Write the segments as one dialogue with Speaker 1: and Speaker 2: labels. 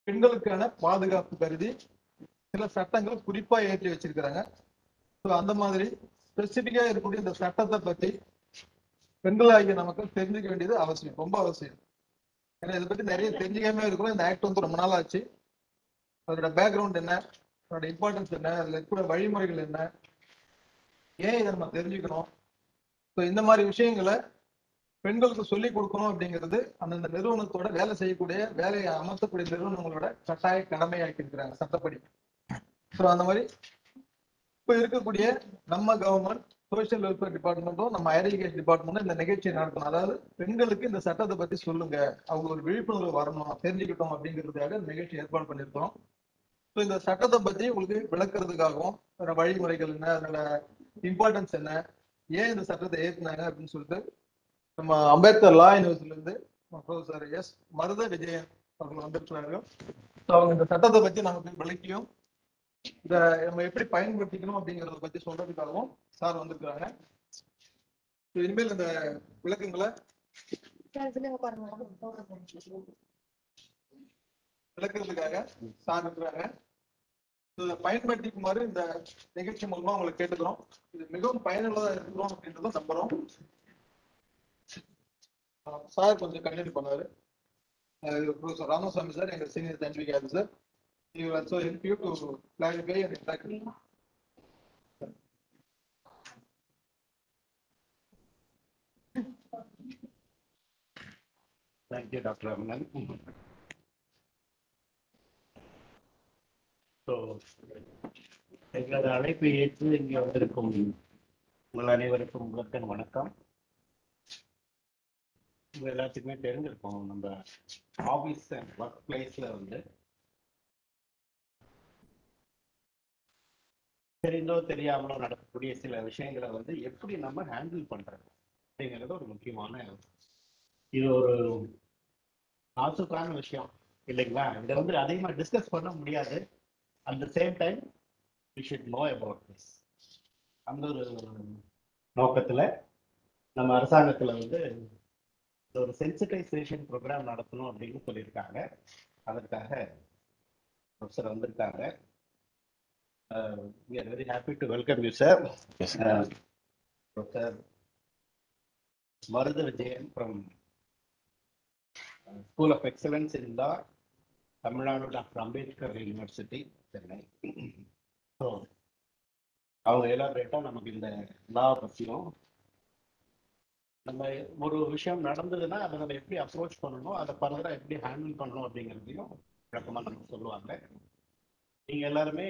Speaker 1: பெண்களுக்கான பாதுகாப்பு கருதி சில சட்டங்கள் குறிப்பா ஏற்றி வச்சிருக்கிறாங்க ஸோ அந்த மாதிரி ஸ்பெசிபிக்கா இருக்கக்கூடிய இந்த சட்டத்தை பத்தி பெண்களாகிய நமக்கு தெரிஞ்சுக்க வேண்டியது அவசியம் ரொம்ப அவசியம் ஏன்னா இதை பத்தி நிறைய தெரிஞ்சுக்காம இருக்கிறோம் இந்த ஆக்ட் வந்து ரொம்ப நாள் ஆச்சு அதோட பேக்ரவுண்ட் என்ன அதோட இம்பார்ட்டன்ஸ் என்ன அதுல இருக்கிற வழிமுறைகள் என்ன ஏன் இதை நம்ம தெரிஞ்சுக்கணும் ஸோ இந்த மாதிரி விஷயங்களை பெண்களுக்கு சொல்லி கொடுக்கணும் அப்படிங்கிறது அந்தந்த நிறுவனத்தோட வேலை செய்யக்கூடிய வேலையை அமர்த்தக்கூடிய நிறுவனங்களோட கட்டாய கடமையாக்கி இருக்கிறாங்க சட்டப்படி ஸோ அந்த மாதிரி இப்போ இருக்கக்கூடிய நம்ம கவர்மெண்ட் சோசியல் வெல்ஃபேர் டிபார்ட்மெண்ட்டும் நம்ம ஹையர் எஜுகேஷன் டிபார்ட்மெண்ட்டும் இந்த நிகழ்ச்சியை நடத்தணும் அதாவது பெண்களுக்கு இந்த சட்டத்தை பத்தி சொல்லுங்க அவங்க ஒரு விழிப்புணர்வு வரணும் தெரிஞ்சுக்கிட்டோம் அப்படிங்கிறதுக்காக இந்த நிகழ்ச்சி ஏற்பாடு பண்ணியிருக்கோம் ஸோ இந்த சட்டத்தை பத்தி உங்களுக்கு விளக்குறதுக்காகவும் அதோட வழிமுறைகள் என்ன அதோட இம்பார்ட்டன்ஸ் என்ன ஏன் இந்த சட்டத்தை ஏற்றினாங்க அப்படின்னு சொல்லிட்டு நம்ம அம்பேத்கர் லா யூனிவர்சிட்டில இருந்து ப்ரொஃபசர் எஸ் மருத விஜயன் அவர்கள் வந்திருக்கிறார்கள் ஸோ அவங்க இந்த சட்டத்தை பத்தி நமக்கு விளக்கியும் இத நம்ம எப்படி பயன்படுத்திக்கணும் அப்படிங்கறத பத்தி சொல்றதுக்காகவும் சார் வந்திருக்காங்க So, இனிமேல் இந்த விளக்கங்களை விளக்குறதுக்காக சார் இருக்கிறாங்க So, இதை பயன்படுத்திக்குமாறு இந்த நிகழ்ச்சி மூலமா உங்களை கேட்டுக்கிறோம் இது மிகவும் பயனுள்ளதா இருக்கிறோம் அப்படின்றத நம்புறோம் சார் கொஞ்சம் கண்டினியூ பண்ணாரு ப்ரொஃபசர் ராமசாமி சார் எங்க senior scientific officer he will also help you to clarify and interact.
Speaker 2: Thank you, Dr. Ramanan. So, எங்களது அழைப்பை ஏற்று இங்கே வந்திருக்கும் உங்கள் அனைவருக்கும் முதற்கண் வணக்கம் உங்க எல்லாத்துக்குமே தெரிஞ்சிருக்கும் நம்ம ஆபீஸ் அண்ட் ஒர்க் பிளேஸ்ல வந்து தெரிந்தோ தெரியாமலோ நடக்கக்கூடிய சில விஷயங்களை வந்து எப்படி நம்ம ஹேண்டில் பண்றது அப்படிங்கிறது ஒரு முக்கியமான இது ஒரு நாசுக்கான விஷயம் இல்லைங்களா இதை வந்து அதிகமாக டிஸ்கஸ் பண்ண முடியாது at the same time we should know about this அந்த ஒரு நோக்கத்தில் நம்ம அரசாங்கத்தில் வந்து இந்த ஒரு சென்சிட்டைசேஷன் ப்ரோக்ராம் நடத்தணும் அப்படின்னு சொல்லியிருக்காங்க அதற்காக ப்ரொஃபஸர் வந்திருக்காங்க we are very happy to welcome you sir professor Marutha Vijayan from school of excellence in law Tamil Nadu doctor Ambedkar university Chennai so அவங்க எலாபரேட்டாக நமக்கு இந்த லா பற்றியும் நம்ம ஒரு விஷயம் நடந்ததுன்னா அதை நம்ம எப்படி அப்ரோச் பண்ணணும் அதை ஃபர்தராக எப்படி ஹேண்டில் பண்ணணும் அப்படிங்கிறதையும் விளக்கமாக நமக்கு சொல்லுவாங்க நீங்கள் எல்லாருமே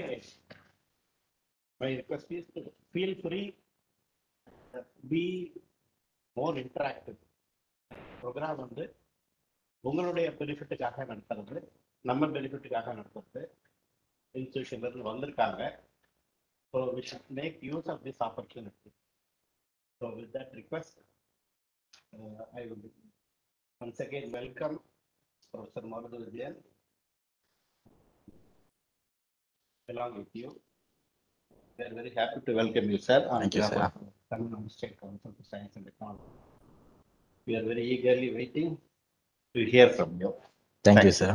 Speaker 2: my request is feel free be more interactive programme வந்து உங்களுடைய பெனிஃபிட்டுக்காக நடத்துறது நம்ம பெனிஃபிட்டுக்காக நடத்துறது இன்ஸ்டியூஷன்ல இருந்து வந்திருக்காங்க so we should make use of this opportunity so with that request I will once again welcome professor Maruthu Vijayan along with you. We are very happy to welcome you, sir. on
Speaker 3: Thank you,
Speaker 2: behalf
Speaker 3: sir.
Speaker 2: of Tamil Nadu State Council for Science and Technology. We are very eagerly waiting to hear from you.
Speaker 3: Thank you sir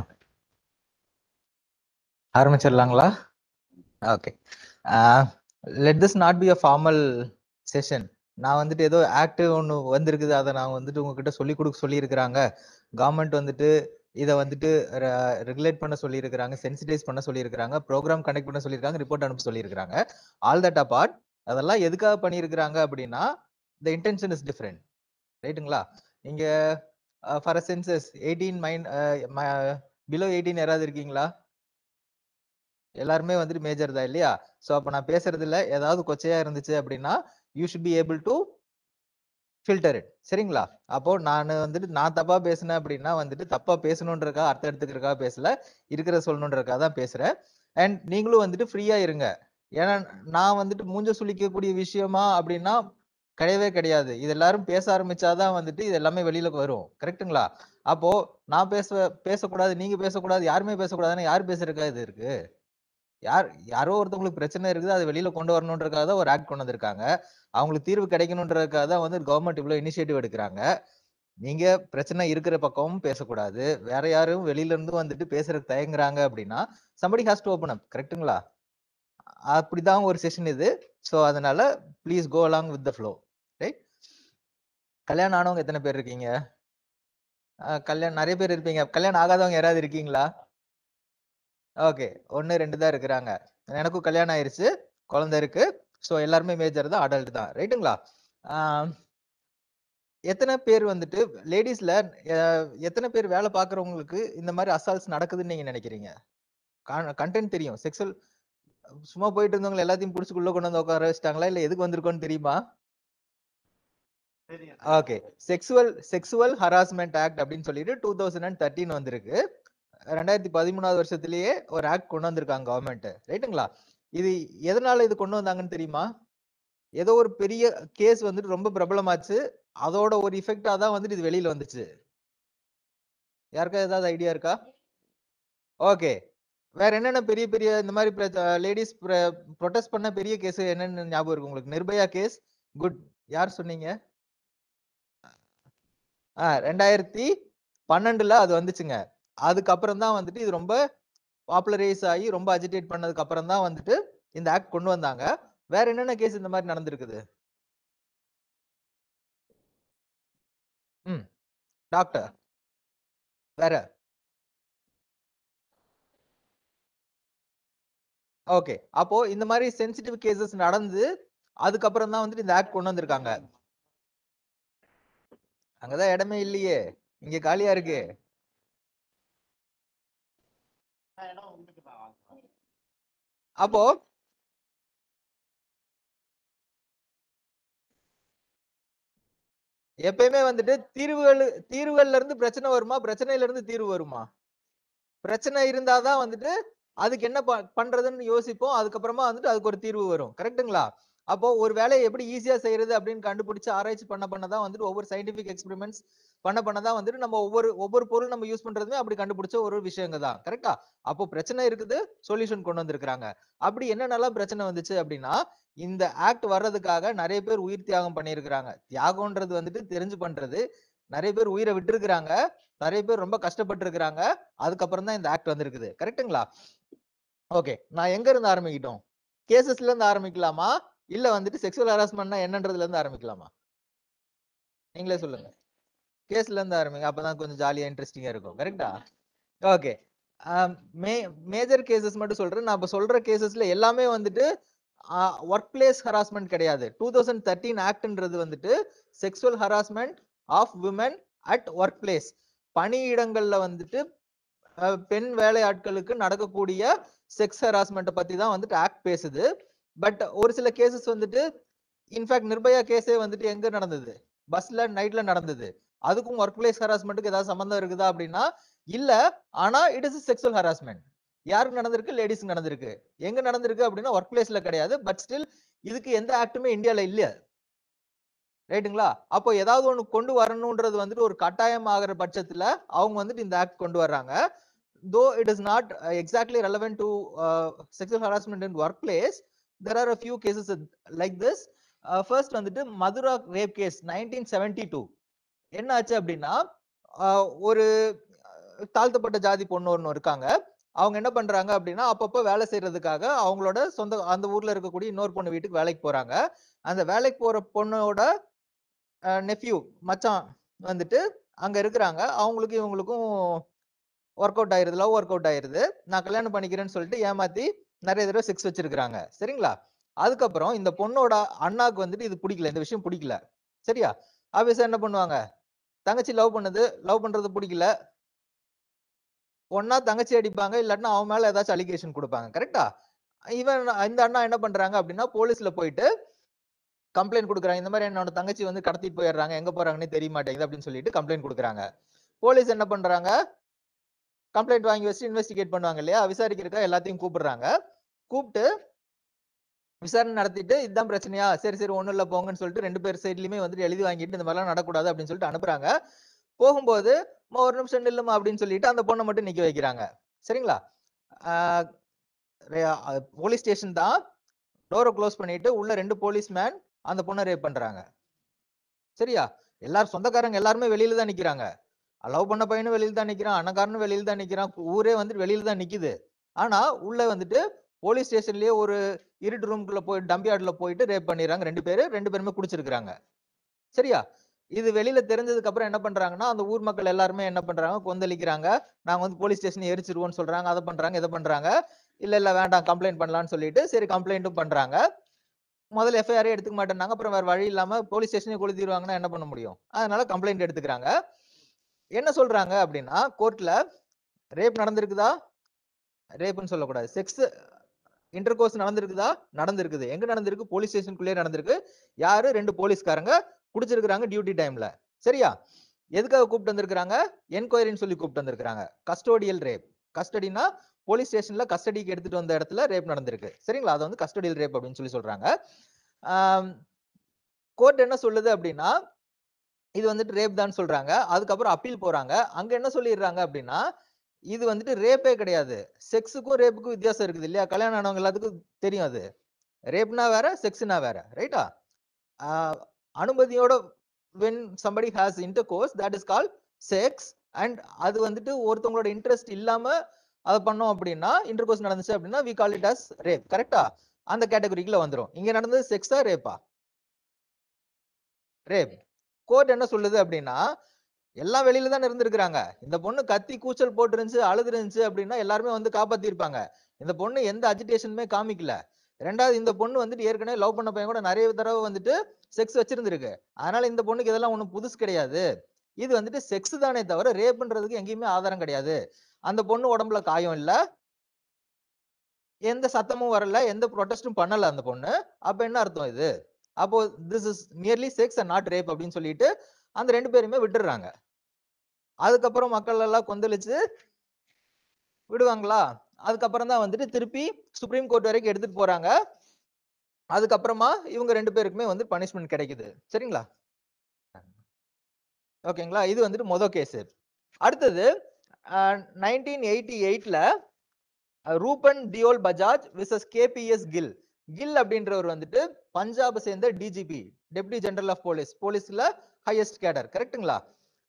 Speaker 3: ஆரம்பிச்சிடலாங்களா okay let this not be a formal session நான் வந்துட்டு ஏதோ act ஒன்று வந்திருக்குது அதை நான் வந்துட்டு உங்ககிட்ட சொல்லி கொடுக்க சொல்லியிருக்கிறாங்க கவர்மெண்ட் வந்துட்டு இதை வந்துட்டு ரெகுலேட் பண்ண சொல்லியிருக்கிறாங்க சென்சிடைஸ் பண்ண சொல்லியிருக்கிறாங்க ப்ரோக்ராம் கனெக்ட் பண்ண சொல்லியிருக்காங்க ரிப்போர்ட் அனுப்ப சொல்லியிருக்கிறாங்க ஆல் தட் அபார்ட் அதெல்லாம் எதுக்காக பண்ணியிருக்கிறாங்க அப்படின்னா த இன்டென்ஷன் இஸ் டிஃப்ரெண்ட் ரைட்டுங்களா நீங்க for a census eighteen mind below eighteen யாராவது இருக்கீங்களா எல்லாருமே வந்துட்டு மேஜர் தான் இல்லையா ஸோ அப்போ நான் பேசுறதுல ஏதாவது கொச்சையா இருந்துச்சு அப்படின்னா you should be able to filter it சரிங்களா அப்போ நான் வந்துட்டு நான் தப்பா பேசினேன் அப்படின்னா வந்துட்டு தப்பா பேசணுன்றக்கா அர்த்தம் எடுத்துக்கிறதுக்காக பேசல இருக்கிற சொல்லணுன்றக்காக தான் பேசுறேன் அண்ட் நீங்களும் வந்துட்டு ஃப்ரீயா இருங்க ஏன்னா நான் வந்துட்டு மூஞ்ச சுளிக்கக்கூடிய விஷயமா அப்படின்னா கிடையவே கிடையாது இது எல்லாரும் பேச ஆரம்பிச்சாதான் வந்துட்டு இது எல்லாமே வெளியில வரும் கரெக்ட்டுங்களா அப்போ நான் பேச பேசக்கூடாது நீங்க பேசக்கூடாது யாருமே பேசக்கூடாதுன்னு யார் பேசுறதுக்கா இது இருக்கு யார் யாரோ ஒருத்தவங்களுக்கு பிரச்சனை இருக்குது அதை வெளியில கொண்டு வரணுன்றதுக்காக தான் ஒரு ஆக்ட் கொண்டு வந்திருக்காங்க அவங்களுக்கு தீர்வு கிடைக்கணுன்றதுக்காக தான் வந்து கவர்மெண்ட் இவ்வளவு இனிஷியேட்டிவ் எடுக்கிறாங்க நீங்க பிரச்சனை இருக்கிற பக்கமும் பேசக்கூடாது வேற யாரும் வெளியில இருந்து வந்துட்டு பேசுறதுக்கு தயங்குறாங்க அப்படின்னா somebody has to open up கரெக்ட்டுங்களா அப்படிதான் ஒரு செஷன் இது ஸோ அதனால please go along with the flow right கல்யாணம் ஆனவங்க எத்தனை பேர் இருக்கீங்க அஹ் கல்யாணம் நிறைய பேர் இருப்பீங்க கல்யாணம் ஆகாதவங்க யாராவது இருக்கீங்களா ஓகே ஒன்னு ரெண்டு தான் இருக்கிறாங்க எனக்கும் கல்யாணம் ஆயிருச்சு குழந்தை இருக்கு ஸோ எல்லாருமே மேஜர் தான் அடல்ட் தான் ரைட்டுங்களா ஆஹ் எத்தனை பேர் வந்துட்டு லேடிஸ்ல எத்தனை பேர் வேலை பார்க்குறவங்களுக்கு இந்த மாதிரி அசால்ட்ஸ் நடக்குதுன்னு நீங்க நினைக்கிறீங்க கண்டென்ட் தெரியும் செக்ஸுவல் சும்மா போயிட்டு இருந்தவங்க எல்லாத்தையும் பிடிச்சிக்குள்ள கொண்டு வந்து உட்கார வச்சிட்டாங்களா இல்ல எதுக்கு வந்திருக்கோன்னு தெரியுமா okay sexual sexual harassment act அப்படின்னு சொல்லிட்டு டூ தௌசண்ட் அண்ட் தேர்ட்டின் வந்திருக்கு ரெண்டாயிரத்தி பதிமூணாவது வருஷத்துலயே ஒரு ஆக்ட் கொண்டு வந்திருக்காங்க கவர்மெண்ட் ரைட்டுங்களா இது எதனால இது கொண்டு வந்தாங்கன்னு தெரியுமா ஏதோ ஒரு பெரிய கேஸ் வந்துட்டு ரொம்ப பிரபலமாச்சு அதோட ஒரு இஃபெக்டா தான் வந்துட்டு இது வெளியில வந்துச்சு யாருக்கா ஏதாவது ஐடியா இருக்கா ஓகே வேற என்னென்ன பெரிய பெரிய இந்த மாதிரி லேடிஸ் ப்ரொடெஸ்ட் பண்ண பெரிய கேஸ் என்னன்னு ஞாபகம் இருக்கு உங்களுக்கு நிர்பயா கேஸ் குட் யார் சொன்னீங்க ஆ ரெண்டாயிரத்தி பன்னெண்டுல அது வந்துச்சுங்க அதுக்கப்புறம் தான் வந்துட்டு இது ரொம்ப பாப்புலரைஸ் ஆகி ரொம்ப அஜிடேட் பண்ணதுக்கு அப்புறம் தான் வந்துட்டு இந்த ஆக்ட் கொண்டு வந்தாங்க வேற என்னென்ன கேஸ் இந்த மாதிரி நடந்திருக்குது ம் டாக்டர் வேற ஓகே அப்போ இந்த மாதிரி சென்சிட்டிவ் கேசஸ் நடந்து அதுக்கப்புறம் தான் வந்துட்டு இந்த ஆக்ட் கொண்டு வந்திருக்காங்க அங்கதான் இடமே இல்லையே இங்க காலியா இருக்கு அப்போ எப்பயுமே வந்துட்டு தீர்வுகள் தீர்வுகள்ல இருந்து பிரச்சனை வருமா பிரச்சனையில இருந்து தீர்வு வருமா பிரச்சனை இருந்தாதான் வந்துட்டு அதுக்கு என்ன ப- பண்றதுன்னு யோசிப்போம் அதுக்கப்புறமா வந்துட்டு அதுக்கு ஒரு தீர்வு வரும் கரெக்ட்டுங்களா அப்போ ஒரு வேலையை எப்படி ஈஸியா செய்யறது அப்படின்னு கண்டுபிடிச்சு ஆராய்ச்சி பண்ண பண்ணதான் வந்துட்டு ஒவ்வொரு சயின்டிபிக் எக்ஸ்பெரிமெண்ட்ஸ் பண்ண பண்ணதான் வந்துட்டு நம்ம ஒவ்வொரு ஒவ்வொரு பொருள் நம்ம யூஸ் பண்றதுமே அப்படி கண்டுபிடிச்ச ஒரு விஷயங்க தான் கரெக்டா அப்போ பிரச்சனை இருக்குது சொல்யூஷன் கொண்டு வந்திருக்காங்க அப்படி என்னென்னலாம் பிரச்சனை வந்துச்சு அப்படின்னா இந்த ஆக்ட் வர்றதுக்காக நிறைய பேர் உயிர் தியாகம் பண்ணியிருக்கிறாங்க தியாகம்ன்றது வந்துட்டு தெரிஞ்சு பண்றது நிறைய பேர் உயிரை விட்டுருக்கிறாங்க நிறைய பேர் ரொம்ப கஷ்டப்பட்டு இருக்கிறாங்க அதுக்கப்புறம் தான் இந்த ஆக்ட் வந்திருக்குது கரெக்ட்டுங்களா ஓகே நான் எங்க இருந்து ஆரம்பிக்கிட்டோம் கேசஸ்ல இருந்து ஆரம்பிக்கலாமா இல்ல வந்துட்டு செக்ஷுவல் ஹராஸ்மெண்ட்னா என்னன்றதுல இருந்து ஆரம்பிக்கலாமா நீங்களே சொல்லுங்க கேஸ்ல இருந்து ஆரம்பிங்க அப்பதான் கொஞ்சம் ஜாலியா இன்ட்ரெஸ்டிங்கா இருக்கும் கரெக்டா ஓகே மே மேஜர் கேசஸ் மட்டும் சொல்றேன் நான் இப்ப சொல்ற கேசஸ்ல எல்லாமே வந்துட்டு ஒர்க் பிளேஸ் ஹராஸ்மெண்ட் கிடையாது டூ தௌசண்ட் தேர்ட்டீன் ஆக்ட்ன்றது வந்துட்டு sexual harassment of women at work workplace பணியிடங்கள்ல வந்துட்டு அஹ், பெண் வேலையாட்களுக்கு நடக்கக்கூடிய செக்ஸ் ஹராஸ்மெண்ட்டை பத்தி தான் வந்துட்டு ஆக்ட் பேசுது பட் ஒரு சில கேசஸ் வந்துட்டு இன்ஃபேக்ட் நிர்பயா கேஸே வந்துட்டு எங்க நடந்தது பஸ்ல நைட்ல நடந்தது அதுக்கும் ஒர்க் பிளேஸ் ஹராஸ்மெண்ட்டுக்கு ஏதாவது சம்மந்தம் இருக்குதா அப்படின்னா இல்ல ஆனா இட் இஸ் செக்ஷுவல் ஹராஸ்மெண்ட் யாருக்கு நடந்திருக்கு லேடிஸ்க்கு நடந்திருக்கு எங்க நடந்திருக்கு அப்படின்னா ஒர்க் பிளேஸ்ல கிடையாது பட் ஸ்டில் இதுக்கு எந்த ஆக்டுமே இந்தியால இல்ல ரைட்டுங்களா அப்போ ஏதாவது ஒண்ணு கொண்டு வரணும்ன்றது வந்துட்டு ஒரு கட்டாயம் ஆகிற பட்சத்துல அவங்க வந்துட்டு இந்த ஆக்ட் கொண்டு வர்றாங்க though it is not exactly relevant to sexual harassment in workplace there are a few cases like this first வந்துட்டு Mathura rape case nineteen seventy two என்ன ஆச்சு அப்படின்னா ஆஹ் ஒரு அஹ், தாழ்த்தப்பட்ட ஜாதி பொண்ணு ஒன்று இருக்காங்க அவங்க என்ன பண்றாங்க அப்படின்னா அப்பப்போ வேலை செய்யறதுக்காக அவங்களோட சொந்த அந்த ஊர்ல இருக்கக்கூடிய இன்னொரு பொண்ணு வீட்டுக்கு வேலைக்கு போறாங்க அந்த வேலைக்கு போற பொண்ணோட நெஃப்யூ மச்சான் வந்துட்டு அங்க இருக்கிறாங்க அவங்களுக்கும் இவங்களுக்கும் ஒர்க் அவுட் ஆயிருது லவ் ஒர்க் அவுட் ஆயிருது நான் கல்யாணம் பண்ணிக்கிறேன்னு சொல்லிட்டு ஏமாத்தி நிறைய தடவை செக்ஸ் வச்சிருக்காங்க சரிங்களா அதுக்கப்புறம் இந்த பொண்ணோட அண்ணாக்கு வந்துட்டு இது பிடிக்கல இந்த விஷயம் பிடிக்கல சரியா ஆபீஸா என்ன பண்ணுவாங்க தங்கச்சி லவ் பண்ணது லவ் பண்றது பிடிக்கல ஒன்னா தங்கச்சி அடிப்பாங்க இல்லாட்டினா அவன் மேல ஏதாச்சும் அலிகேஷன் கொடுப்பாங்க கரெக்டா இவன் இந்த அண்ணா என்ன பண்றாங்க அப்படின்னா போலீஸ்ல போயிட்டு கம்ப்ளைண்ட் கொடுக்குறாங்க இந்த மாதிரி என்னோட தங்கச்சி வந்து கடத்திட்டு போயிடுறாங்க எங்க போறாங்கன்னு தெரிய மாட்டேங்குது அப்படின்னு சொல்லிட்டு கம்ப்ளைண்ட் கொடுக்குறாங்க போலீஸ் என்ன பண்றாங்க கம்ப்ளைண்ட் வாங்கி வச்சு இன்வெஸ்டிகேட் பண்ணுவாங்க இல்லையா விசாரிக்கிறதுக்காக எல்லாத்தையும் கூப்பிடுறாங்க கூப்பிட்டு விசாரணை நடத்திட்டு இதுதான் பிரச்சனையா சரி சரி ஒண்ணும் இல்ல போங்கன்னு சொல்லிட்டு ரெண்டு பேர் சைட்லயுமே வந்துட்டு எழுதி வாங்கிட்டு இந்த மாதிரிலாம் நடக்கூடாது அப்படின்னு சொல்லிட்டு அனுப்புறாங்க போகும்போது "அம்மா, ஒரு நிமிஷம் நில்லுமா அப்படின்னு சொல்லிட்டு அந்த பொண்ணை மட்டும் நிக்க வைக்கிறாங்க சரிங்களா போலீஸ் ஸ்டேஷன் தான் டோரை க்ளோஸ் பண்ணிட்டு உள்ள ரெண்டு போலீஸ் மேன் அந்த பொண்ணை ரேப் பண்றாங்க சரியா எல்லாரும் சொந்தக்காரங்க எல்லாருமே வெளியில தான் நிக்கிறாங்க லவ் பண்ண பையனும் வெளியில தான் நிக்கிறான் அண்ணக்காரனும் வெளியில தான் நிக்கிறான் ஊரே வந்துட்டு வெளியில தான் நிக்குது ஆனா உள்ள வந்துட்டு போலீஸ் ஸ்டேஷன்லயே ஒரு இருட்டு ரூம்குள்ள போய் டம்பியார்ட்ல போயிட்டு ரேப் பண்ணிடுறாங்க ரெண்டு பேரு ரெண்டு பேருமே குடிச்சிருக்காங்க சரியா இது வெளியில தெரிஞ்சதுக்கு அப்புறம் என்ன பண்றாங்கன்னா அந்த ஊர் மக்கள் எல்லாருமே என்ன பண்றாங்க கொந்தளிக்கிறாங்க நாங்க வந்து போலீஸ் ஸ்டேஷன் எரிச்சிருவோம்னு சொல்றாங்க அதை பண்றாங்க இதை பண்றாங்க இல்ல இல்ல வேண்டாம் கம்ப்ளைண்ட் பண்ணலாம்னு சொல்லிட்டு சரி கம்ப்ளைண்ட்டும் பண்றாங்க முதல்ல எஃப்ஐஆரே எடுத்துக்க மாட்டேன்னாங்க அப்புறம் வேற வழி இல்லாம போலீஸ் ஸ்டேஷனே கொளுத்திடுவாங்கன்னா என்ன பண்ண முடியும் அதனால கம்ப்ளைண்ட் எடுத்துக்கிறாங்க என்ன சொல்றாங்க அப்படின்னா கோர்ட்ல ரேப் நடந்திருக்குதா ரேப்னு சொல்லக்கூடாது செக்ஸ் இன்டர் கோர்ஸ் நடந்திருக்குதா நடந்திருக்குது எங்க நடந்திருக்கு போலீஸ் ஸ்டேஷனுக்குள்ளேயே நடந்திருக்கு யாரு ரெண்டு போலீஸ்காரங்க குடிச்சிருக்கிறாங்க டியூட்டி டைம்ல சரியா எதுக்காக கூப்பிட்டு வந்திருக்கிறாங்க என்கொயரின்னு சொல்லி கூப்பிட்டு வந்திருக்கிறாங்க கஸ்டோடியல் ரேப் கஸ்டடினா போலீஸ் ஸ்டேஷன்ல கஸ்டடிக்கு எடுத்துட்டு வந்த இடத்துல ரேப் நடந்திருக்கு சரிங்களா அதை வந்து கஸ்டடியல் ரேப் அப்படின்னு சொல்லி சொல்றாங்க கோர்ட் என்ன சொல்லுது அப்படின்னா இது வந்துட்டு ரேப் தான் சொல்றாங்க அதுக்கப்புறம் அப்பீல் போறாங்க அங்க என்ன சொல்லிடுறாங்க அப்படின்னா இது வந்துட்டு ரேப்பே கிடையாது செக்ஸுக்கும் ரேப்புக்கும் வித்தியாசம் இருக்குது இல்லையா கல்யாணம் ஆனவங்க எல்லாத்துக்கும் தெரியும் அது ரேப்னா வேற செக்ஸ்னா வேற ரைட்டா அனுமதியோட when somebody has intercourse that is call sex and அது வந்துட்டு ஒருத்தவங்களோட இன்ட்ரெஸ்ட் இல்லாம அதை பண்ணோம் அப்படின்னா இன்டர் கோர்ஸ் நடந்துச்சு அப்படின்னா we call it as rape கரெக்டா அந்த கேட்டகரிக்குள்ள வந்துரும் இங்க நடந்தது செக்ஸா ரேப்பா ரேப் கோர்ட் என்ன சொல்லுது அப்படின்னா எல்லாம் வெளியில தான் இருந்திருக்கிறாங்க இந்த பொண்ணு கத்தி கூச்சல் போட்டு இருந்துச்சு அழுது இருந்துச்சு அப்படின்னா எல்லாருமே வந்து காப்பாத்தி இருப்பாங்க இந்த பொண்ணு எந்த அஜிடேஷனுமே காமிக்கல ரெண்டாவது இந்த பொண்ணு வந்துட்டு ஏற்கனவே லவ் பண்ண பையன் கூட நிறைய தடவை வந்துட்டு செக்ஸ் வச்சிருந்திருக்கு அதனால இந்த பொண்ணுக்கு இதெல்லாம் ஒண்ணும் புதுசு கிடையாது இது வந்துட்டு செக்ஸ் தானே தவிர ரேப்ன்றதுக்கு எங்கேயுமே ஆதாரம் கிடையாது அந்த பொண்ணு உடம்புல காயம் இல்ல எந்த சத்தமும் வரல எந்த ப்ரொடெஸ்டும் பண்ணல அந்த பொண்ணு அப்ப என்ன அர்த்தம் இது அப்போ this is merely sex and not rape அப்படின்னு சொல்லிட்டு அந்த ரெண்டு பேருமே விட்டுடுறாங்க அதுக்கப்புறம் மக்கள் எல்லாம் கொந்தளிச்சு விடுவாங்களா அதுக்கப்புறம் தான் வந்துட்டு திருப்பி சுப்ரீம் கோர்ட் வரைக்கும் எடுத்துட்டு போறாங்க அதுக்கப்புறமா இவங்க ரெண்டு பேருக்குமே வந்து பனிஷ்மெண்ட் கிடைக்குது சரிங்களா ஓகேங்களா இது வந்துட்டு மொதல் கேஸ் அடுத்தது நைன்டீன் எயிட்டி எயிட்ல ரூபன் தியோல் பஜாஜ் விசஸ் கேபிஎஸ் கில் கில் அப்படின்றவர் வந்துட்டு பஞ்சாபை சேர்ந்த DGP deputy general of police போலீஸ்ல ஹையஸ்ட் கேடர் கரெக்ட்டுங்களா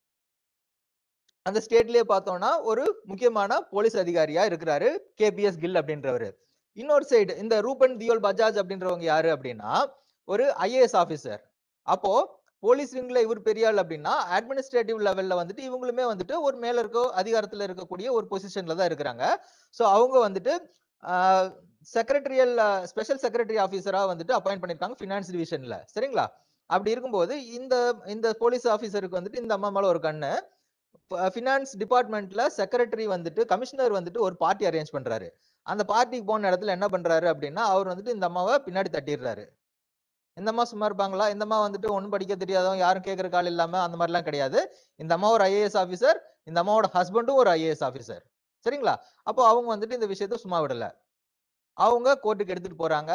Speaker 3: அந்த ஸ்டேட்லயே பார்த்தோம்னா ஒரு முக்கியமான போலீஸ் அதிகாரியா இருக்கிறாரு கேபிஎஸ் கில் அப்படின்றவர் இன்னொரு சைடு இந்த ரூபன் தியோல் பஜாஜ் அப்படின்றவங்க யாரு அப்படின்னா ஒரு ஐஏஎஸ் ஆபீசர் அப்போ போலீஸ் விங்ல இவர் பெரிய ஆள் அப்படின்னா அட்மினிஸ்ட்ரேட்டிவ் லெவல்ல வந்துட்டு இவங்களுமே வந்துட்டு ஒரு மேல இருக்க அதிகாரத்துல இருக்கக்கூடிய ஒரு பொசிஷன்ல தான் இருக்கிறாங்க ஸோ அவங்க வந்துட்டு செக்ரட்டரியல் ஸ்பெஷல் செக்ரட்டரி ஆஃபீஸரா வந்துட்டு அப்பாயிண்ட் பண்ணிருக்காங்க ஃபினான்ஸ் டிவிஷன்ல சரிங்களா அப்படி இருக்கும்போது இந்த இந்த போலீஸ் ஆஃபீஸருக்கு வந்துட்டு இந்த அம்மா மேல ஒரு கண்ணு ஃபினான்ஸ் டிபார்ட்மெண்ட்ல செக்ரட்டரி வந்துட்டு கமிஷனர் வந்துட்டு ஒரு பார்ட்டி அரேஞ்ச் பண்றாரு அந்த பார்ட்டிக்கு போன இடத்துல என்ன பண்றாரு அப்படின்னா அவர் வந்துட்டு இந்த அம்மாவை பின்னாடி தட்டிடுறாரு இந்த அம்மா சும்மா இருப்பாங்களா இந்த அம்மா வந்துட்டு ஒன்றும் படிக்க தெரியாதவங்க யாரும் கேட்கற கால் இல்லாம அந்த மாதிரிலாம் கிடையாது இந்த அம்மா ஒரு ஐஏஎஸ் ஆஃபீஸர் இந்த அம்மாவோட ஹஸ்பண்டும் ஒரு ஐஏஎஸ் ஆஃபீஸர் சரிங்களா அப்போ அவங்க வந்துட்டு இந்த விஷயத்த சும்மா விடல அவங்க கோர்ட்டுக்கு எடுத்துட்டு போறாங்க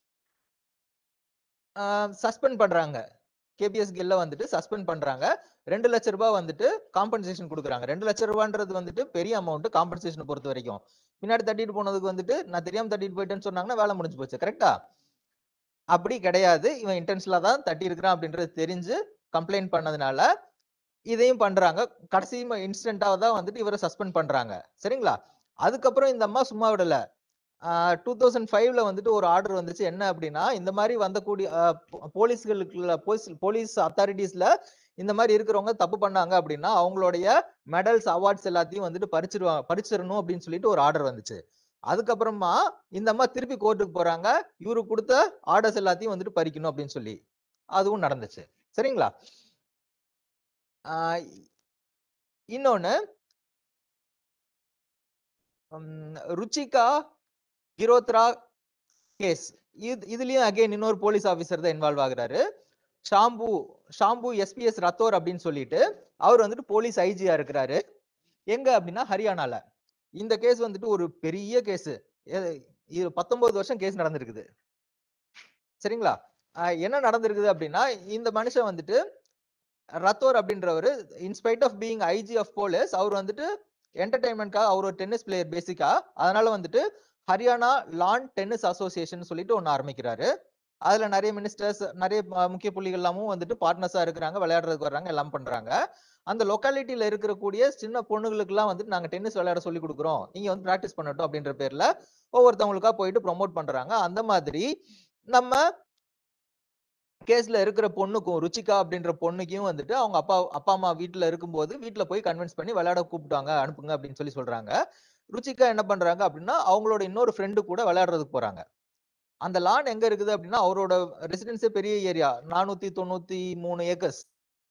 Speaker 3: சஸ்பெண்ட் பண்றாங்க கேபிஎஸ் கில்ல வந்துட்டு சஸ்பெண்ட் பண்றாங்க ரெண்டு லட்ச ரூபாய் வந்துட்டு காம்பன்சேஷன் கொடுக்குறாங்க ரெண்டு லட்ச ரூபான்றது வந்துட்டு பெரிய அமௌண்ட் காம்பன்சேஷன் பொறுத்த வரைக்கும் பின்னாடி தட்டிட்டு போனதுக்கு வந்துட்டு நான் தெரியாம தட்டிட்டு போயிட்டேன்னு சொன்னாங்கன்னா வேலை முடிஞ்சு போச்சு கரெக்டா அப்படி கிடையாது இவன் இன்டென்ஷனலா தான் தட்டி இருக்கிறான் அப்படின்றது தெரிஞ்சு கம்ப்ளைண்ட் பண்ணதுனால இதையும் பண்றாங்க கடைசி இன்ஸ்டன்டா தான் வந்துட்டு இவரை சஸ்பெண்ட் பண்றாங்க சரிங்களா அதுக்கப்புறம் இந்த அம்மா சும்மா விடல டூ தௌசண்ட் ஃபைவ்ல வந்துட்டு ஒரு ஆர்டர் வந்துச்சு என்ன அப்படின்னா இந்த மாதிரி வந்தக்கூடிய போலீஸ்களுக்குள்ள போலீஸ் போலீஸ் அத்தாரிட்டிஸ்ல இந்த மாதிரி இருக்கிறவங்க தப்பு பண்ணாங்க அப்படின்னா அவங்களுடைய மெடல்ஸ் அவார்ட்ஸ் எல்லாத்தையும் வந்துட்டு பறிச்சிருவாங்க பறிச்சிடணும் அப்படின்னு சொல்லிட்டு ஒரு ஆர்டர் வந்துச்சு அதுக்கப்புறமா இந்த அம்மா திருப்பி கோர்ட்டுக்கு போறாங்க இவரு கொடுத்த ஆர்டர்ஸ் எல்லாத்தையும் வந்துட்டு பறிக்கணும் அப்படின்னு சொல்லி அதுவும் நடந்துச்சு சரிங்களா இன்னொன்னு ருச்சிகா கிரோத்ரா கேஸ் இது இதுலயும் அகைன் இன்னொரு போலீஸ் ஆபீசர் தான் இன்வால்வ் ஆகுறாரு ஷாம்பு ஷாம்பு எஸ்பிஎஸ் ரத்தோர் அப்படின்னு சொல்லிட்டு அவர் வந்துட்டு போலீஸ் ஐஜியா இருக்கிறாரு எங்க அப்படின்னா ஹரியானால இந்த கேஸ் வந்துட்டு ஒரு பெரிய கேஸ் இது பத்தொன்பது வருஷம் கேஸ் நடந்திருக்குது சரிங்களா என்ன நடந்திருக்குது அப்படின்னா இந்த மனுஷன் வந்துட்டு ரத்தோர் அப்படின்றவர் in spite of being IG of police அவர் வந்துட்டு என்டர்டைன்மெண்ட்காக அவர் ஒரு டென்னிஸ் பிளேயர் பேசிக்கா அதனால வந்துட்டு ஹரியானா லான் டென்னிஸ் அசோசியேஷன் சொல்லிட்டு ஒன்று ஆரம்பிக்கிறாரு அதுல நிறைய மினிஸ்டர்ஸ் நிறைய ம- முக்கிய புள்ளிகள் எல்லாமும் வந்துட்டு பார்ட்னர்ஸா இருக்கிறாங்க விளையாடுறதுக்கு வர்றாங்க எல்லாம் பண்றாங்க அந்த லொக்காலிட்டியில இருக்கக்கூடிய சின்ன பொண்ணுங்களுக்கு எல்லாம் வந்துட்டு நாங்க டென்னிஸ் விளையாட சொல்லி கொடுக்குறோம் நீங்க வந்து பிராக்டிஸ் பண்ணட்டும் அப்படின்ற பேர்ல ஒவ்வொருத்தவங்களுக்கா போயிட்டு ப்ரோமோட் பண்றாங்க அந்த மாதிரி நம்ம கேஸ்ல இருக்கிற பொண்ணுக்கும் ருச்சிகா அப்படின்ற பொண்ணுக்கும் வந்துட்டு அவங்க அப்பா அப்பா அம்மா வீட்டுல இருக்கும்போது வீட்டுல போய் கன்வின்ஸ் பண்ணி விளையாட கூப்பிட்டாங்க அனுப்புங்க அப்படின்னு சொல்லி சொல்றாங்க ருச்சிகா என்ன பண்றாங்க அப்படின்னா அவங்களோட இன்னொரு ஃப்ரெண்டு கூட விளையாடுறதுக்கு போறாங்க அந்த லான் எங்க இருக்குது அப்படின்னா அவரோட ரெசிடென்ஸே பெரிய ஏரியா நானூத்தி தொண்ணூத்தி மூணு ஏக்கர்ஸ்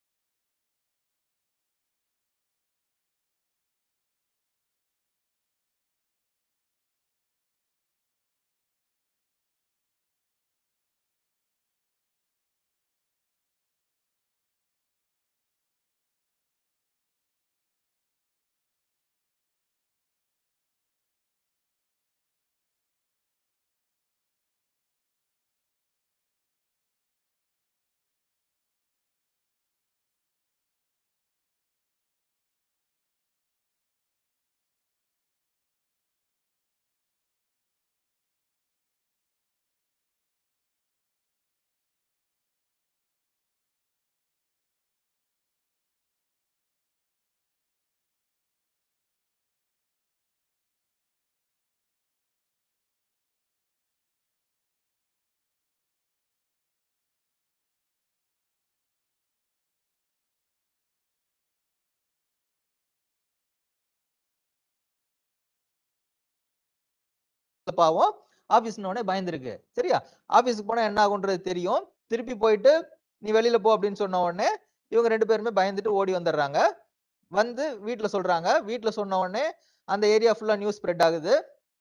Speaker 3: பாவம் ஆபீஸ்னு உடனே பயந்துருக்கு சரியா ஆபீஸ்க்கு போனா என்ன ஆகுன்றது தெரியும் திருப்பி போயிட்டு நீ வெளியில போ அப்படின்னு சொன்ன உடனே இவங்க ரெண்டு பேருமே பயந்துட்டு ஓடி வந்துடுறாங்க வந்து வீட்ல சொல்றாங்க வீட்ல சொன்ன உடனே அந்த ஏரியா ஃபுல்லா நியூஸ் ஸ்ப்ரெட் ஆகுது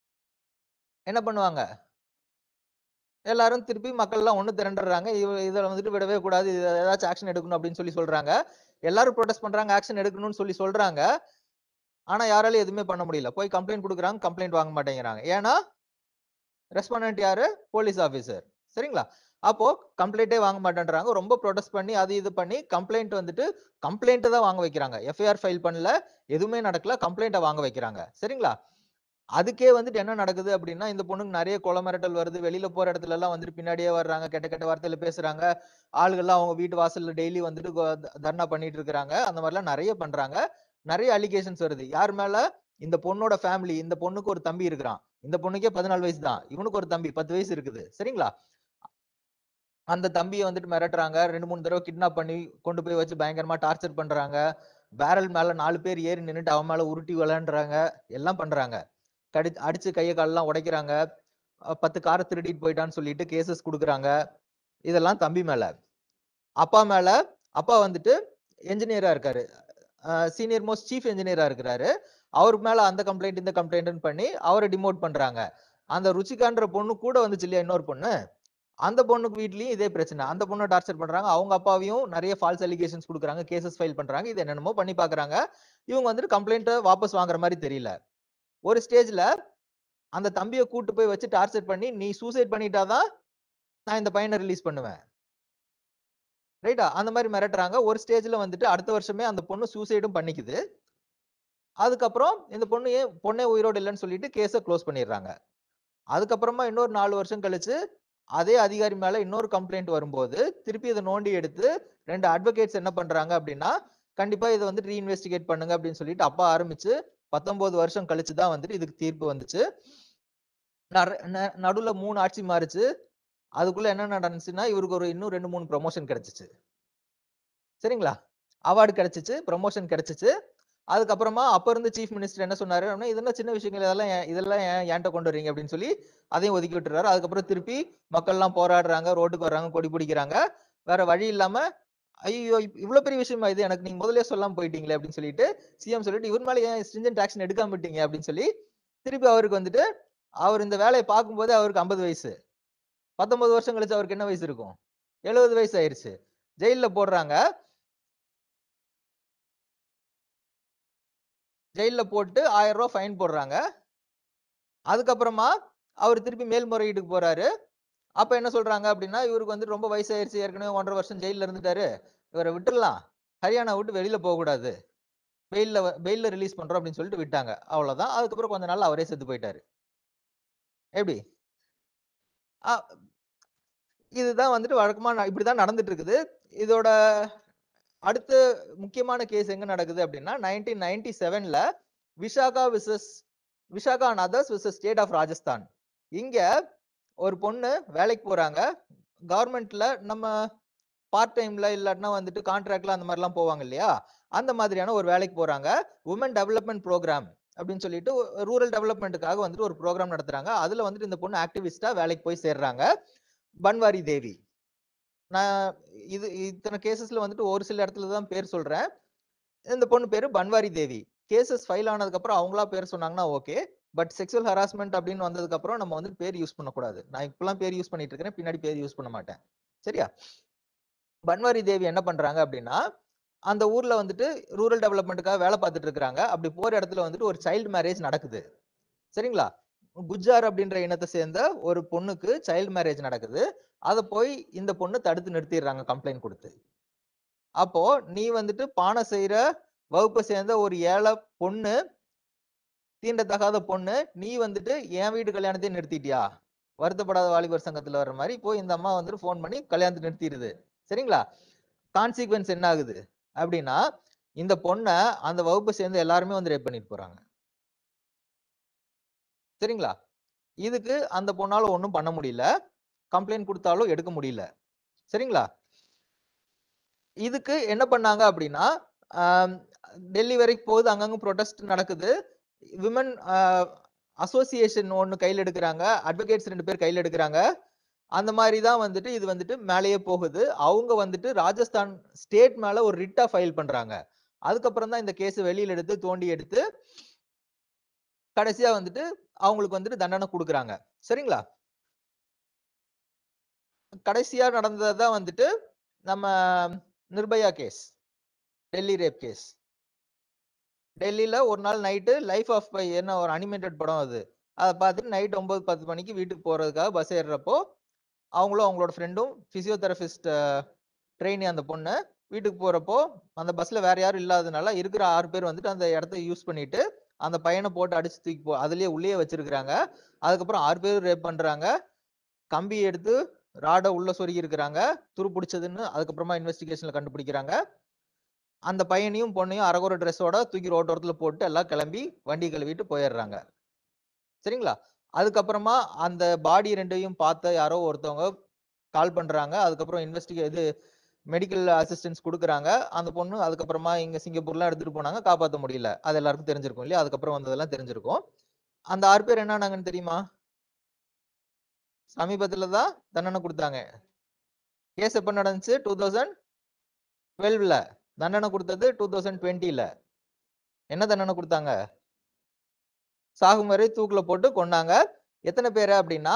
Speaker 3: என்ன பண்ணுவாங்க எல்லாரும் திருப்பி மக்கள் எல்லாம் ஒண்ணு திரண்டுறாங்க இவ இதில் வந்துட்டு விடவே கூடாது இது ஏதாச்சும் ஆக்ஷன் எடுக்கணும் அப்படின்னு சொல்லி சொல்றாங்க எல்லாரும் ப்ரொடெஸ்ட் பண்றாங்க ஆக்ஷன் எடுக்கணும்னு சொல்லி சொல்றாங்க ஆனா யாராலையும் எதுவுமே பண்ண முடியல போய் கம்ப்ளைண்ட் கொடுக்குறாங்க கம்ப்ளைண்ட் வாங்க மாட்டேங்கிறாங்க ஏன்னா ரெஸ்பாண்டன்ட் யாரு போலீஸ் ஆபீசர் சரிங்களா அப்போ கம்ப்ளைண்டே வாங்க மாட்டேன்றாங்க ரொம்ப ப்ரொடெஸ்ட் பண்ணி அது இது பண்ணி கம்ப்ளைண்ட் வந்துட்டு கம்ப்ளைண்ட் தான் வாங்க வைக்கிறாங்க எஃப்ஐஆர் ஃபைல் பண்ணல எதுவுமே நடக்கல கம்ப்ளைண்ட்டை வாங்க வைக்கிறாங்க சரிங்களா அதுக்கே வந்துட்டு என்ன நடக்குது அப்படின்னா இந்த பொண்ணுக்கு நிறைய கொலை மிரட்டல் வருது வெளியில போற இடத்துல எல்லாம் வந்துட்டு பின்னாடியே வர்றாங்க கெட்ட கெட்ட வார்த்தையில பேசுறாங்க ஆளுகள்லாம் அவங்க வீட்டு வாசல்ல டெய்லி வந்துட்டு கொ- த- தர்ணா பண்ணிட்டு இருக்காங்க அந்த மாதிரிலாம் நிறைய பண்றாங்க நிறைய அலிகேஷன்ஸ் வருது யார் மேல இந்த பொண்ணோட ஃபேமிலி இந்த பொண்ணுக்கு ஒரு தம்பி இருக்கிறான் இந்த பொண்ணுக்கே பதினாலு வயசு தான் இவனுக்கு ஒரு தம்பி பத்து வயசு இருக்குது சரிங்களா அந்த தம்பியை வந்துட்டு மிரட்டுறாங்க ரெண்டு மூணு தடவை கிட்னாப் பண்ணி கொண்டு போய் வச்சு பயங்கரமா டார்ச்சர் பண்றாங்க பேரல் மேல நாலு பேர் ஏறி நின்னுட்டு அவன் மேல உருட்டி விளையாண்டுறாங்க எல்லாம் பண்றாங்க கடி அடிச்சு கையை காலெல்லாம் உடைக்கிறாங்க அஹ் பத்து காரை திருடிட்டு போயிட்டான்னு சொல்லிட்டு கேசஸ் கொடுக்குறாங்க இதெல்லாம் தம்பி மேல அப்பா மேல அப்பா வந்துட்டு என்ஜினியரா இருக்காரு சீனியர் மோஸ்ட் சீஃப் என்ஜினியரா இருக்கிறாரு அவர் மேல அந்த கம்ப்ளைண்ட் இந்த கம்ப்ளைண்ட் பண்ணி அவரை டிமோட் பண்றாங்க அந்த ருச்சிகான்ற பொண்ணு கூட வந்துச்சு இல்லையா இன்னொரு பொண்ணு அந்த பொண்ணுக்கு வீட்லயும் இதே பிரச்சனை அந்த பொண்ணை டார்ச்சர் பண்றாங்க அவங்க அப்பாவையும் நிறைய ஃபால்ஸ் அலிகேஷன்ஸ் கொடுக்குறாங்க கேசஸ் ஃபைல் பண்றாங்க இது என்னென்னமோ பண்ணி பாக்குறாங்க இவங்க வந்துட்டு கம்ப்ளைண்ட்டை வாபஸ் வாங்குற மாதிரி தெரியல ஒரு ஸ்டேஜ்ல அந்த தம்பியை கூட்டு போய் வச்சு டார்ச்சர் பண்ணி நீ சூசைட் பண்ணிட்டாதான் நான் இந்த பையனை ரிலீஸ் பண்ணுவேன் ரைட்டா அந்த மாதிரி மிரட்டுறாங்க ஒரு ஸ்டேஜ்ல வந்துட்டு அடுத்த வருஷமே அந்த பொண்ணு சூசைடும் பண்ணிக்குது அதுக்கப்புறம் இந்த பொண்ணு ஏன் பொண்ணே உயிரோடு இல்லைன்னு சொல்லிட்டு கேஸை க்ளோஸ் பண்ணிடுறாங்க அதுக்கப்புறமா இன்னொரு நாலு வருஷம் கழிச்சு அதே அதிகாரி மேல இன்னொரு கம்ப்ளைண்ட் வரும்போது திருப்பி இதை நோண்டி எடுத்து ரெண்டு அட்வொகேட்ஸ் என்ன பண்றாங்க அப்படின்னா கண்டிப்பா இதை வந்து ரீஇன்வெஸ்டிகேட் பண்ணுங்க அப்படின்னு சொல்லிட்டு அப்பா ஆரம்பிச்சு பத்தொன்பது வருஷம் கழிச்சு தான் வந்துட்டு இதுக்கு தீர்ப்பு வந்துச்சு நற- ந- நடுவுல மூணு ஆட்சி மாறுச்சு அதுக்குள்ள என்ன நடந்துச்சுன்னா இவருக்கு ஒரு இன்னும் ரெண்டு மூணு ப்ரொமோஷன் கிடைச்சிச்சு சரிங்களா அவார்டு கிடைச்சிச்சு ப்ரொமோஷன் கிடைச்சிச்சு அதுக்கப்புறமா அப்ப இருந்து சீஃப் மினிஸ்டர் என்ன சொன்னாரு அப்படின்னா இதெல்லாம் சின்ன விஷயங்கள் இதெல்லாம் ஏன் இதெல்லாம் ஏன் ஏன்ட்ட கொண்டு வரீங்க அப்படின்னு சொல்லி அதையும் ஒதுக்கி விட்டுறாரு அதுக்கப்புறம் திருப்பி மக்கள்லாம் போராடுறாங்க ரோட்டுக்கு வர்றாங்க கொடி பிடிக்கிறாங்க வேற வழி இல்லாம ஐயோ இவ்வளவு பெரிய விஷயமா இது எனக்கு நீங்க முதல்லயே சொல்லாம போயிட்டீங்களே அப்படின்னு சொல்லிட்டு சிஎம் சொல்லிட்டு இவர் மேல ஏன் ஸ்ட்ரிஞ்சன்ட் ஆக்ஷன் எடுக்காம விட்டீங்க அப்படின்னு சொல்லி திருப்பி அவருக்கு வந்துட்டு அவர் இந்த வேலையை பார்க்கும்போது அவருக்கு ஐம்பது வயசு பத்தொன்பது வருஷம் கழிச்சு அவருக்கு என்ன வயசு இருக்கும் எழுபது வயசு ஆயிருச்சு ஜெயில்ல போடுறாங்க ஜெயில்ல போட்டு ஆயிரம் ரூபாய் ஃபைன் போடுறாங்க அதுக்கப்புறமா அவர் திருப்பி மேல்முறையீட்டுக்கு போறாரு அப்ப என்ன சொல்றாங்க அப்படின்னா இவருக்கு வந்து ரொம்ப வயசாயிருச்சு ஏற்கனவே ஒன்றரை வருஷம் ஜெயில்ல இருந்துட்டாரு இவரை விட்டுடலாம் ஹரியானா விட்டு வெளியில போக கூடாது பெயில்ல பெயில்ல ரிலீஸ் பண்றோம் அப்படின்னு சொல்லிட்டு விட்டாங்க அவ்வளவுதான் அதுக்கப்புறம் கொஞ்ச நாள் அவரே செத்து போயிட்டாரு எப்படி ஆ, இதுதான் வந்துட்டு வழக்கமா ந- இப்படிதான் நடந்துட்டு இருக்குது இதோட அடுத்த முக்கியமான கேஸ் எங்க நடக்குது அப்படின்னா நைன்டீன் நைன்டி செவன்ல Vishaka versus Vishaka and others versus state of Rajasthan இங்க ஒரு பொண்ணு வேலைக்கு போறாங்க கவர்மெண்ட்ல நம்ம பார்ட் டைம்ல இல்லாட்டினா வந்துட்டு கான்ட்ராக்ட்ல அந்த மாதிரிலாம் போவாங்க இல்லையா அந்த மாதிரியான ஒரு வேலைக்கு போறாங்க உமன் டெவலப்மெண்ட் ப்ரோக்ராம் அப்படின்னு சொல்லிட்டு ரூரல் டெவலப்மெண்ட்டுக்காக வந்துட்டு ஒரு ப்ரோக்ராம் நடத்துறாங்க அதுல வந்துட்டு இந்த பொண்ணு ஆக்டிவிஸ்டா வேலைக்கு போய் சேர்றாங்க பன்வாரி தேவி நான் இது இத்தனை கேசஸ்ல வந்துட்டு ஒரு சில இடத்துல தான் பேர் சொல்றேன் இந்த பொண்ணு பேரு பன்வாரி தேவி கேசஸ் ஃபைல் ஆனதுக்கு அப்புறம் அவங்களா பேர் சொன்னாங்கன்னா ஓகே பட் செக்ஷுவல் ஹராஸ்மெண்ட் அப்படின்னு வந்ததுக்கு அப்புறம் நம்ம வந்து பேர் யூஸ் பண்ணக்கூடாது நான் இப்பெல்லாம் பேர் யூஸ் பண்ணிட்டு இருக்கிறேன் பின்னாடி பேர் யூஸ் பண்ண மாட்டேன் சரியா பன்வாரி தேவி என்ன பண்றாங்க அப்படின்னா அந்த ஊர்ல வந்துட்டு ரூரல் டெவலப்மெண்ட்டுக்காக வேலை பார்த்துட்டு இருக்காங்க அப்படி போற இடத்துல வந்துட்டு ஒரு சைல்டு மேரேஜ் நடக்குது சரிங்களா குஜார் அப்படின்ற இனத்தை சேர்ந்த ஒரு பொண்ணுக்கு சைல்டு மேரேஜ் நடக்குது அதை போய் இந்த பொண்ணு தடுத்து நிறுத்திடுறாங்க கம்ப்ளைண்ட் கொடுத்து அப்போ நீ வந்துட்டு பானை செய்யற வகுப்பை சேர்ந்த ஒரு ஏழை பொண்ணு தீண்டத்தகாத பொண்ணு நீ வந்துட்டு என் வீட்டு கல்யாணத்தையும் நிறுத்திட்டியா வருத்தப்படாத வாலிபர் சங்கத்துல வர்ற மாதிரி போய் இந்த அம்மா வந்துட்டு ஃபோன் பண்ணி கல்யாணத்தை நிறுத்திடுது சரிங்களா கான்சிக்வன்ஸ் என்ன ஆகுது அப்படின்னா இந்த பொண்ணை அந்த வகுப்பை சேர்ந்து எல்லாருமே வந்து ரேப் பண்ணிட்டு போறாங்க சரிங்களா இதுக்கு அந்த பொண்ணால ஒன்றும் பண்ண முடியல கம்ப்ளைண்ட் கொடுத்தாலும் எடுக்க முடியல சரிங்களா இதுக்கு என்ன பண்ணாங்க அப்படின்னா ஆம், டெல்லி வரைக்கும் போகுது அங்கங்க ப்ரொடெஸ்ட் நடக்குது விமன் அசோசியேஷன் ஒன்று கையில் எடுக்கிறாங்க அட்வொகேட்ஸ் ரெண்டு பேர் கையில் எடுக்கிறாங்க அந்த மாதிரி தான் வந்துட்டு இது வந்துட்டு மேலேயே போகுது அவங்க வந்துட்டு ராஜஸ்தான் ஸ்டேட் மேல ஒரு ரிட்டா ஃபைல் பண்றாங்க அதுக்கப்புறம் தான் இந்த கேஸ் வெளியில எடுத்து தோண்டி எடுத்து கடைசியா வந்துட்டு அவங்களுக்கு வந்துட்டு தண்டனை கொடுக்குறாங்க சரிங்களா கடைசியா நடந்ததுதான் வந்துட்டு நம்ம Nirbhaya case Delhi rape case டெல்லியில ஒரு நாள் நைட்டு லைஃப் ஆஃப் பை என்ன ஒரு அனிமேட்டட் படம் அது அதை பார்த்துட்டு நைட் ஒன்பது பத்து மணிக்கு வீட்டுக்கு போறதுக்காக பஸ் ஏறுறப்போ அவங்களும் அவங்களோட ஃப்ரெண்டும் பிசியோதெரபிஸ்ட் ட்ரெயினி அந்த பொண்ணு வீட்டுக்கு போறப்போ அந்த பஸ்ல வேற யாரும் இல்லாதனால இருக்கிற ஆறு பேர் வந்துட்டு அந்த இடத்த யூஸ் பண்ணிட்டு அந்த பையனை போட்டு அடிச்சு தூக்கி போ அதுலயே உள்ளே வச்சிருக்கிறாங்க அதுக்கப்புறம் ஆறு பேர் ரேப் பண்றாங்க கம்பி எடுத்து ராடை உள்ள சொருகி இருக்கிறாங்க துரு பிடிச்சதுன்னு அதுக்கப்புறமா இன்வெஸ்டிகேஷன்ல கண்டுபிடிக்கிறாங்க அந்த பையனையும் பொண்ணையும் அரகுற ட்ரெஸ்ஸோட தூக்கி ரோட்டோரத்துல போட்டு எல்லாம் கிளம்பி வண்டி கழுவிட்டு போயிடுறாங்க சரிங்களா அதுக்கப்புறமா அந்த பாடி ரெண்டையும் பார்த்த யாரோ ஒருத்தவங்க கால் பண்றாங்க அதுக்கப்புறம் இன்வெஸ்டிகே இது மெடிக்கல் அசிஸ்டன்ஸ் கொடுக்குறாங்க அந்த பொண்ணு அதுக்கப்புறமா இங்க சிங்கப்பூர்லாம் எடுத்துட்டு போனாங்க காப்பாற்ற முடியல அது எல்லாருக்கும் தெரிஞ்சிருக்கும் இல்லையா அதுக்கப்புறம் வந்ததெல்லாம் தெரிஞ்சிருக்கும் அந்த ஆறு பேர் என்ன ஆனாங்கன்னு தெரியுமா சமீபத்துல தான் தண்டனை கொடுத்தாங்க கேஸ் எப்ப நடந்துச்சு டூ தௌசண்ட் டுவெல்வ்ல தண்டனை கொடுத்தது டூ தௌசண்ட் டுவெண்ட்டில என்ன தண்டனை கொடுத்தாங்க சாகும் வரை தூக்குல போட்டு கொண்டாங்க எத்தனை பேர் அப்படின்னா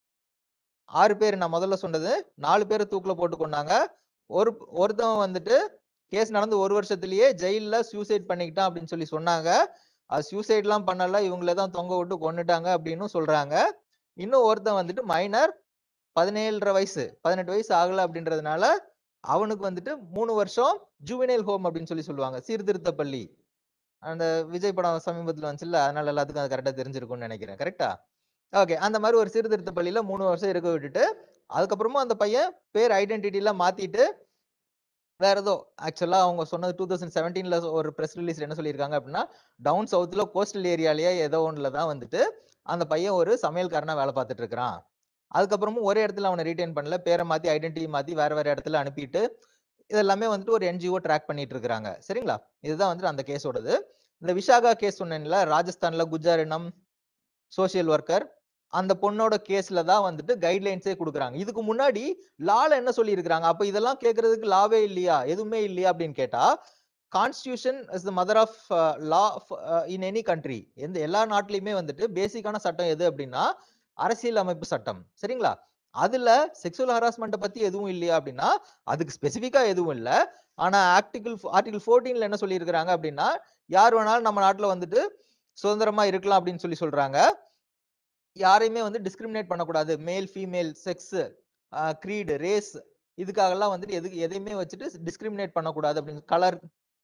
Speaker 3: ஆறு பேர் நான் முதல்ல சொன்னது நாலு பேரை தூக்குல போட்டு கொண்டாங்க ஒரு ஒருத்தவன் வந்துட்டு கேஸ் நடந்து ஒரு வருஷத்துலயே ஜெயில்ல சூசைட் பண்ணிக்கிட்டான் அப்படின்னு சொல்லி சொன்னாங்க அது சூசைட்லாம் பண்ணல இவங்கள தான் தொங்க விட்டு கொன்னுட்டாங்க அப்படின்னு சொல்றாங்க இன்னும் ஒருத்தன் வந்துட்டு மைனர் பதினேழரை வயசு பதினெட்டு வயசு ஆகல அப்படின்றதுனால அவனுக்கு வந்துட்டு மூணு வருஷம் ஜூவினைல் ஹோம் அப்படின்னு சொல்லி சொல்லுவாங்க சீர்திருத்த பள்ளி அந்த விஜய் படம் சமீபத்துல வந்துச்சுல்ல அதனால எல்லாத்துக்கும் அது கரெக்டா தெரிஞ்சிருக்கும்னு நினைக்கிறேன் கரெக்டா ஓகே அந்த மாதிரி ஒரு சீர்திருத்த பள்ளியில மூணு வருஷம் இருக்க விட்டுட்டு அதுக்கப்புறமா அந்த பையன் பேர் ஐடென்டிட்டி எல்லாம் மாத்திட்டு வேற ஏதோ ஆக்சுவலா அவங்க சொன்னது டூ தௌசண்ட் செவன்டீன்ல ஒரு ப்ரெஸ் ரிலீஸ் என்ன சொல்லியிருக்காங்க அப்படின்னா டவுன் சவுத்ல கோஸ்டல் ஏரியாலயே ஏதோ ஒண்ணுல தான் வந்துட்டு அந்த பையன் ஒரு சமையல்காரனா வேலை பார்த்துட்டு இருக்கிறான் அதுக்கப்புறமும் ஒரே இடத்துல அவனை ரீட்டைன் பண்ணல பேரை மாத்தி ஐடென்டிட்டி மாத்தி வேற வேற இடத்துல அனுப்பிட்டு இதெல்லாமே வந்துட்டு ஒரு என்ஜிஓ ட்ராக் பண்ணிட்டு இருக்காங்க சரிங்களா இதுதான் வந்துட்டு அந்த கேஸோடது இந்த விஷாகா கேஸ் சொன்னேன்ல ராஜஸ்தான்ல குஜார் இனம் சோசியல் ஒர்க்கர் அந்த பொண்ணோட கேஸ்ல தான் வந்துட்டு கைட்லைன்ஸே கொடுக்குறாங்க இதுக்கு முன்னாடி லால என்ன சொல்லி இருக்கிறாங்க அப்ப இதெல்லாம் கேட்கறதுக்கு லாவே இல்லையா எதுவுமே இல்லையா அப்படின்னு கேட்டா constitution is the mother of law in any country எந்த எல்லா நாட்டிலையுமே வந்துட்டு பேசிக்கான சட்டம் எது அப்படின்னா அரசியல் அமைப்பு சட்டம் சரிங்களா அதுல செக்ஷுவல் ஹராஸ்மெண்ட்டை பத்தி எதுவும் இல்லையா அப்படின்னா அதுக்கு ஸ்பெசிஃபிக்கா எதுவும் இல்லை ஆனா ஆர்டிகிள் ஆர்டிகிள் ஃபோர்டீன்ல என்ன சொல்லியிருக்கிறாங்க அப்படின்னா யார் வேணாலும் நம்ம நாட்டுல வந்துட்டு சுதந்திரமா இருக்கலாம் அப்படின்னு சொல்லி சொல்றாங்க யாரையுமே வந்து டிஸ்கிரிமினேட் பண்ணக்கூடாது male female sex creed race இதுக்காகலாம் வந்துட்டு எதுக்கு எதையுமே வச்சுட்டு டிஸ்கிரிமினேட் பண்ணக்கூடாது அப்படின்னு கலர்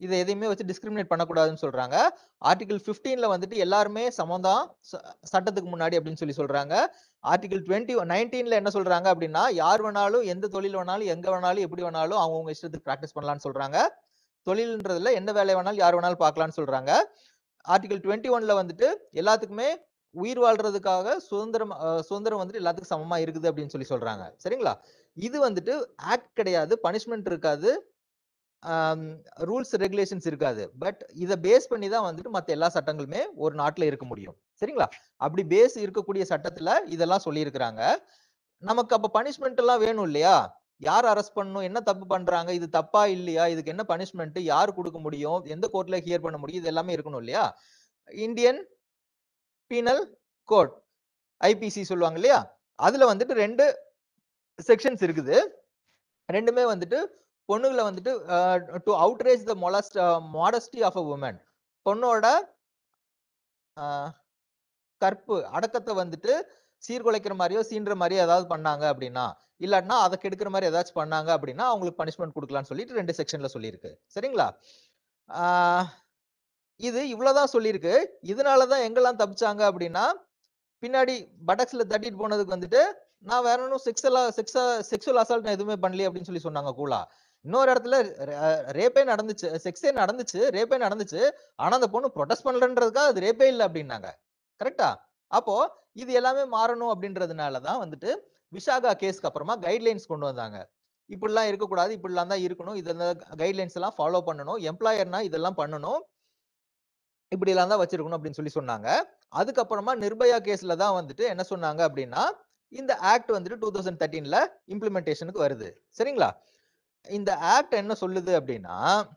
Speaker 3: இதை எதையுமே வச்சு டிஸ்கிரிமினேட் பண்ணக்கூடாதுன்னு சொல்றாங்க ஆர்டிகல் 15ல வந்துட்டு எல்லாருமே சமம்தான் ச- சட்டத்துக்கு முன்னாடி அப்படின்னு சொல்லி சொல்றாங்க ஆர்டிகல் டுவெண்ட்டி நைன்டீன்ல என்ன சொல்றாங்க அப்படின்னா யார் வேணாலும் எந்த தொழில் வேணாலும் எங்க வேணாலும் எப்படி வேணாலும் அவங்கவுங்க இஷ்டத்துக்கு ப்ராக்டிஸ் பண்ணலாம்னு சொல்றாங்க தொழில்ன்றதுல எந்த வேலை வேணாலும் யார் வேணாலும் பார்க்கலாம்னு சொல்றாங்க ஆர்டிகல் டுவெண்ட்டி ஒன்ல வந்துட்டு எல்லாத்துக்குமே உயிர் வாழ்றதுக்காக சுதந்திரம் அஹ், சுதந்திரம் வந்துட்டு எல்லாத்துக்கும் சமமா இருக்குது அப்படின்னு சொல்லி சொல்றாங்க சரிங்களா இது வந்துட்டு ஆக்ட் கிடையாது பனிஷ்மெண்ட் இருக்காது ரூல்ஸ் ரெகுலேஷன்ஸ் இருக்காது பட் இதை பேஸ் பண்ணி தான் வந்துட்டு மத்த எல்லா சட்டங்களுமே ஒரு நாட்டுல இருக்க முடியும் சரிங்களா அப்படி பேஸ் இருக்கக்கூடிய சட்டத்துல இதெல்லாம் சொல்லியிருக்கிறாங்க நமக்கு அப்ப பனிஷ்மெண்ட் எல்லாம் வேணும் இல்லையா யார் அரெஸ்ட் பண்ணணும் என்ன தப்பு பண்றாங்க இது தப்பா இல்லையா இதுக்கு என்ன பனிஷ்மெண்ட் யார் கொடுக்க முடியும் எந்த கோர்ட்ல ஹியர் பண்ண முடியும் இது எல்லாமே இருக்கணும் இல்லையா இந்தியன் பீனல் கோட் ஐபிசி சொல்லுவாங்க இல்லையா அதுல வந்துட்டு ரெண்டு செக்ஷன்ஸ் இருக்குது ரெண்டுமே வந்துட்டு பொண்ணுகளை வந்துட்டு to outrage the molest modesty of a woman பொண்ணோட அஹ், கற்பு அடக்கத்தை வந்துட்டு சீர்குலைக்கிற மாதிரியோ சீன்ற மாதிரியோ ஏதாவது பண்ணாங்க அப்படின்னா இல்லாட்டினா அதை கெடுக்கிற மாதிரி ஏதாச்சும் பண்ணாங்க அப்படின்னா அவங்களுக்கு பனிஷ்மெண்ட் கொடுக்கலாம்னு சொல்லிட்டு ரெண்டு செக்ஷன்ல சொல்லியிருக்கு சரிங்களா ஆஹ் இது இவ்வளவுதான் சொல்லியிருக்கு இதனாலதான் எங்கெல்லாம் தப்பிச்சாங்க அப்படின்னா பின்னாடி பட்டக்ஸ்ல தட்டிட்டு போனதுக்கு வந்துட்டு நான் வேற ஒன்றும் செக்ஸலா செக்ஸா செக்ஷுவல் அசால்ட் நான் எதுவுமே பண்ணலையே அப்படின்னு சொல்லி சொன்னாங்க கூலா இன்னொரு இடத்துல ரேப்பே நடந்துச்சு செக்ஸே நடந்துச்சு ரேப்பே நடந்துச்சு ஆனா அந்த பொண்ணு ப்ரொடெஸ்ட் பண்ணலன்றதுக்காக அது ரேப்பே இல்லை அப்படின்னாங்க கரெக்டா அப்போ இது எல்லாமே மாறணும் அப்படின்றதுனால தான் வந்துட்டு விஷாகா கேஸ்க்கு அப்புறமா கைட்லைன்ஸ் கொண்டு வந்தாங்க இப்படிலாம் இருக்கக்கூடாது இப்படிலாம் தான் இருக்கணும் இதெல்லாம் கைட்லைன்ஸ் எல்லாம் ஃபாலோ பண்ணணும் எம்ப்ளாயர்னா இதெல்லாம் பண்ணணும் இப்படி எல்லாம் தான் வச்சிருக்கணும் அப்படின்னு சொல்லி சொன்னாங்க அதுக்கப்புறமா நிர்பயா கேஸ்ல தான் வந்துட்டு என்ன சொன்னாங்க அப்படின்னா இந்த ஆக்ட் வந்துட்டு டூ தௌசண்ட் தேர்ட்டீன்ல இம்ப்ளிமெண்டேஷனுக்கு வருது சரிங்களா இந்த ஆக்ட் என்ன சொல்லுது அப்படின்னா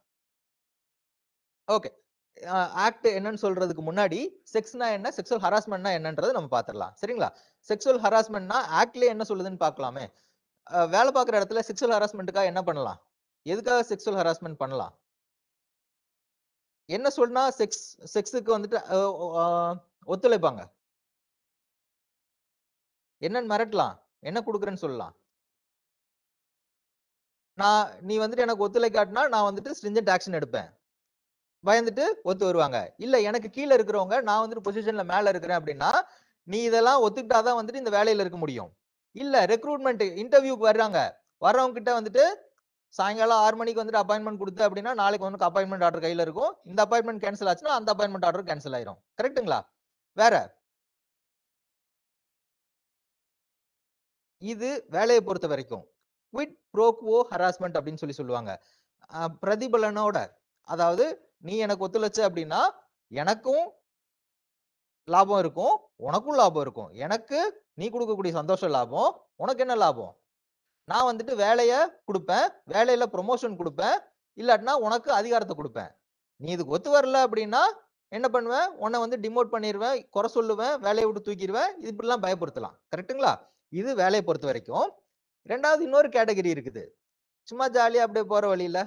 Speaker 3: ஓகே ஆக்ட் என்னன்னு சொல்றதுக்கு முன்னாடி செக்ஸ்னா என்ன செக்ஸுவல் ஹராஸ்மெண்ட்னா என்னன்றதை நம்ம பார்த்துடலாம் சரிங்களா செக்ஸுவல் ஹராஸ்மெண்ட்னா ஆக்ட்லயே என்ன சொல்லுதுன்னு பார்க்கலாமே அஹ் வேலை பார்க்குற இடத்துல செக்ஸுவல் ஹராஸ்மெண்ட்டுக்காக என்ன பண்ணலாம் எதுக்காக செக்ஸுவல் ஹராஸ்மெண்ட் பண்ணலாம் என்ன சொன்னா செக்ஸ் செக்ஸுக்கு வந்துட்டு அஹ், அஹ், ஒத்துழைப்பாங்க என்னன்னு மிரட்டலாம் என்ன கொடுக்குறேன்னு சொல்லலாம் நான் நீ வந்துட்டு எனக்கு ஒத்துழை காட்டினா நான் வந்துட்டு ஸ்ட்ரிஞ்சன்ட் ஆக்ஷன் எடுப்பேன் பயந்துட்டு ஒத்து வருவாங்க இல்ல எனக்கு கீழே இருக்கிறவங்க நான் வந்துட்டு பொசிஷன்ல மேல இருக்கிறேன் அப்படின்னா நீ இதெல்லாம் ஒத்துக்கிட்டாதான் வந்துட்டு இந்த வேலையில இருக்க முடியும் இல்ல ரெக்ரூட்மெண்ட் இன்டர்வியூக்கு வர்றாங்க வர்றவங்க கிட்ட வந்துட்டு சாயங்காலம் ஆறு மணிக்கு வந்துட்டு அப்பாயின்மெண்ட் கொடுத்து அப்படின்னா நாளைக்கு வந்து அப்பாயின்மெண்ட் ஆர்டர் கையில இருக்கும் இந்த அப்பாயின்மெண்ட் கேன்சல் ஆச்சுன்னா அந்த அப்பாயின்மெண்ட் ஆர்டர் கேன்சல் ஆயிரும் கரெக்ட்டுங்களா வேற இது வேலையை பொறுத்த வரைக்கும் குவிட் ப்ரோக்வோ ஹராஸ்மெண்ட் அப்படின்னு சொல்லி சொல்லுவாங்க அஹ் பிரதிபலனோட அதாவது நீ எனக்கு ஒத்துழைச்ச அப்படின்னா எனக்கும் லாபம் இருக்கும் உனக்கும் லாபம் இருக்கும் எனக்கு நீ கொடுக்கக்கூடிய சந்தோஷ லாபம் உனக்கு என்ன லாபம் நான் வந்துட்டு வேலைய கொடுப்பேன் வேலையில ப்ரொமோஷன் கொடுப்பேன் இல்லாட்டினா உனக்கு அதிகாரத்தை கொடுப்பேன் நீ இதுக்கு ஒத்து வரல அப்படின்னா என்ன பண்ணுவேன் உன்னை வந்து டிமோட் பண்ணிடுவேன் குறை சொல்லுவேன் வேலையை விட்டு தூக்கிடுவேன் இப்படிலாம் பயப்படுத்தலாம் கரெக்ட்டுங்களா இது வேலையை பொறுத்த வரைக்கும் ரெண்டாவது இன்னொரு கேட்டகரி இருக்குது சும்மா ஜாலியா அப்படியே போற வழியில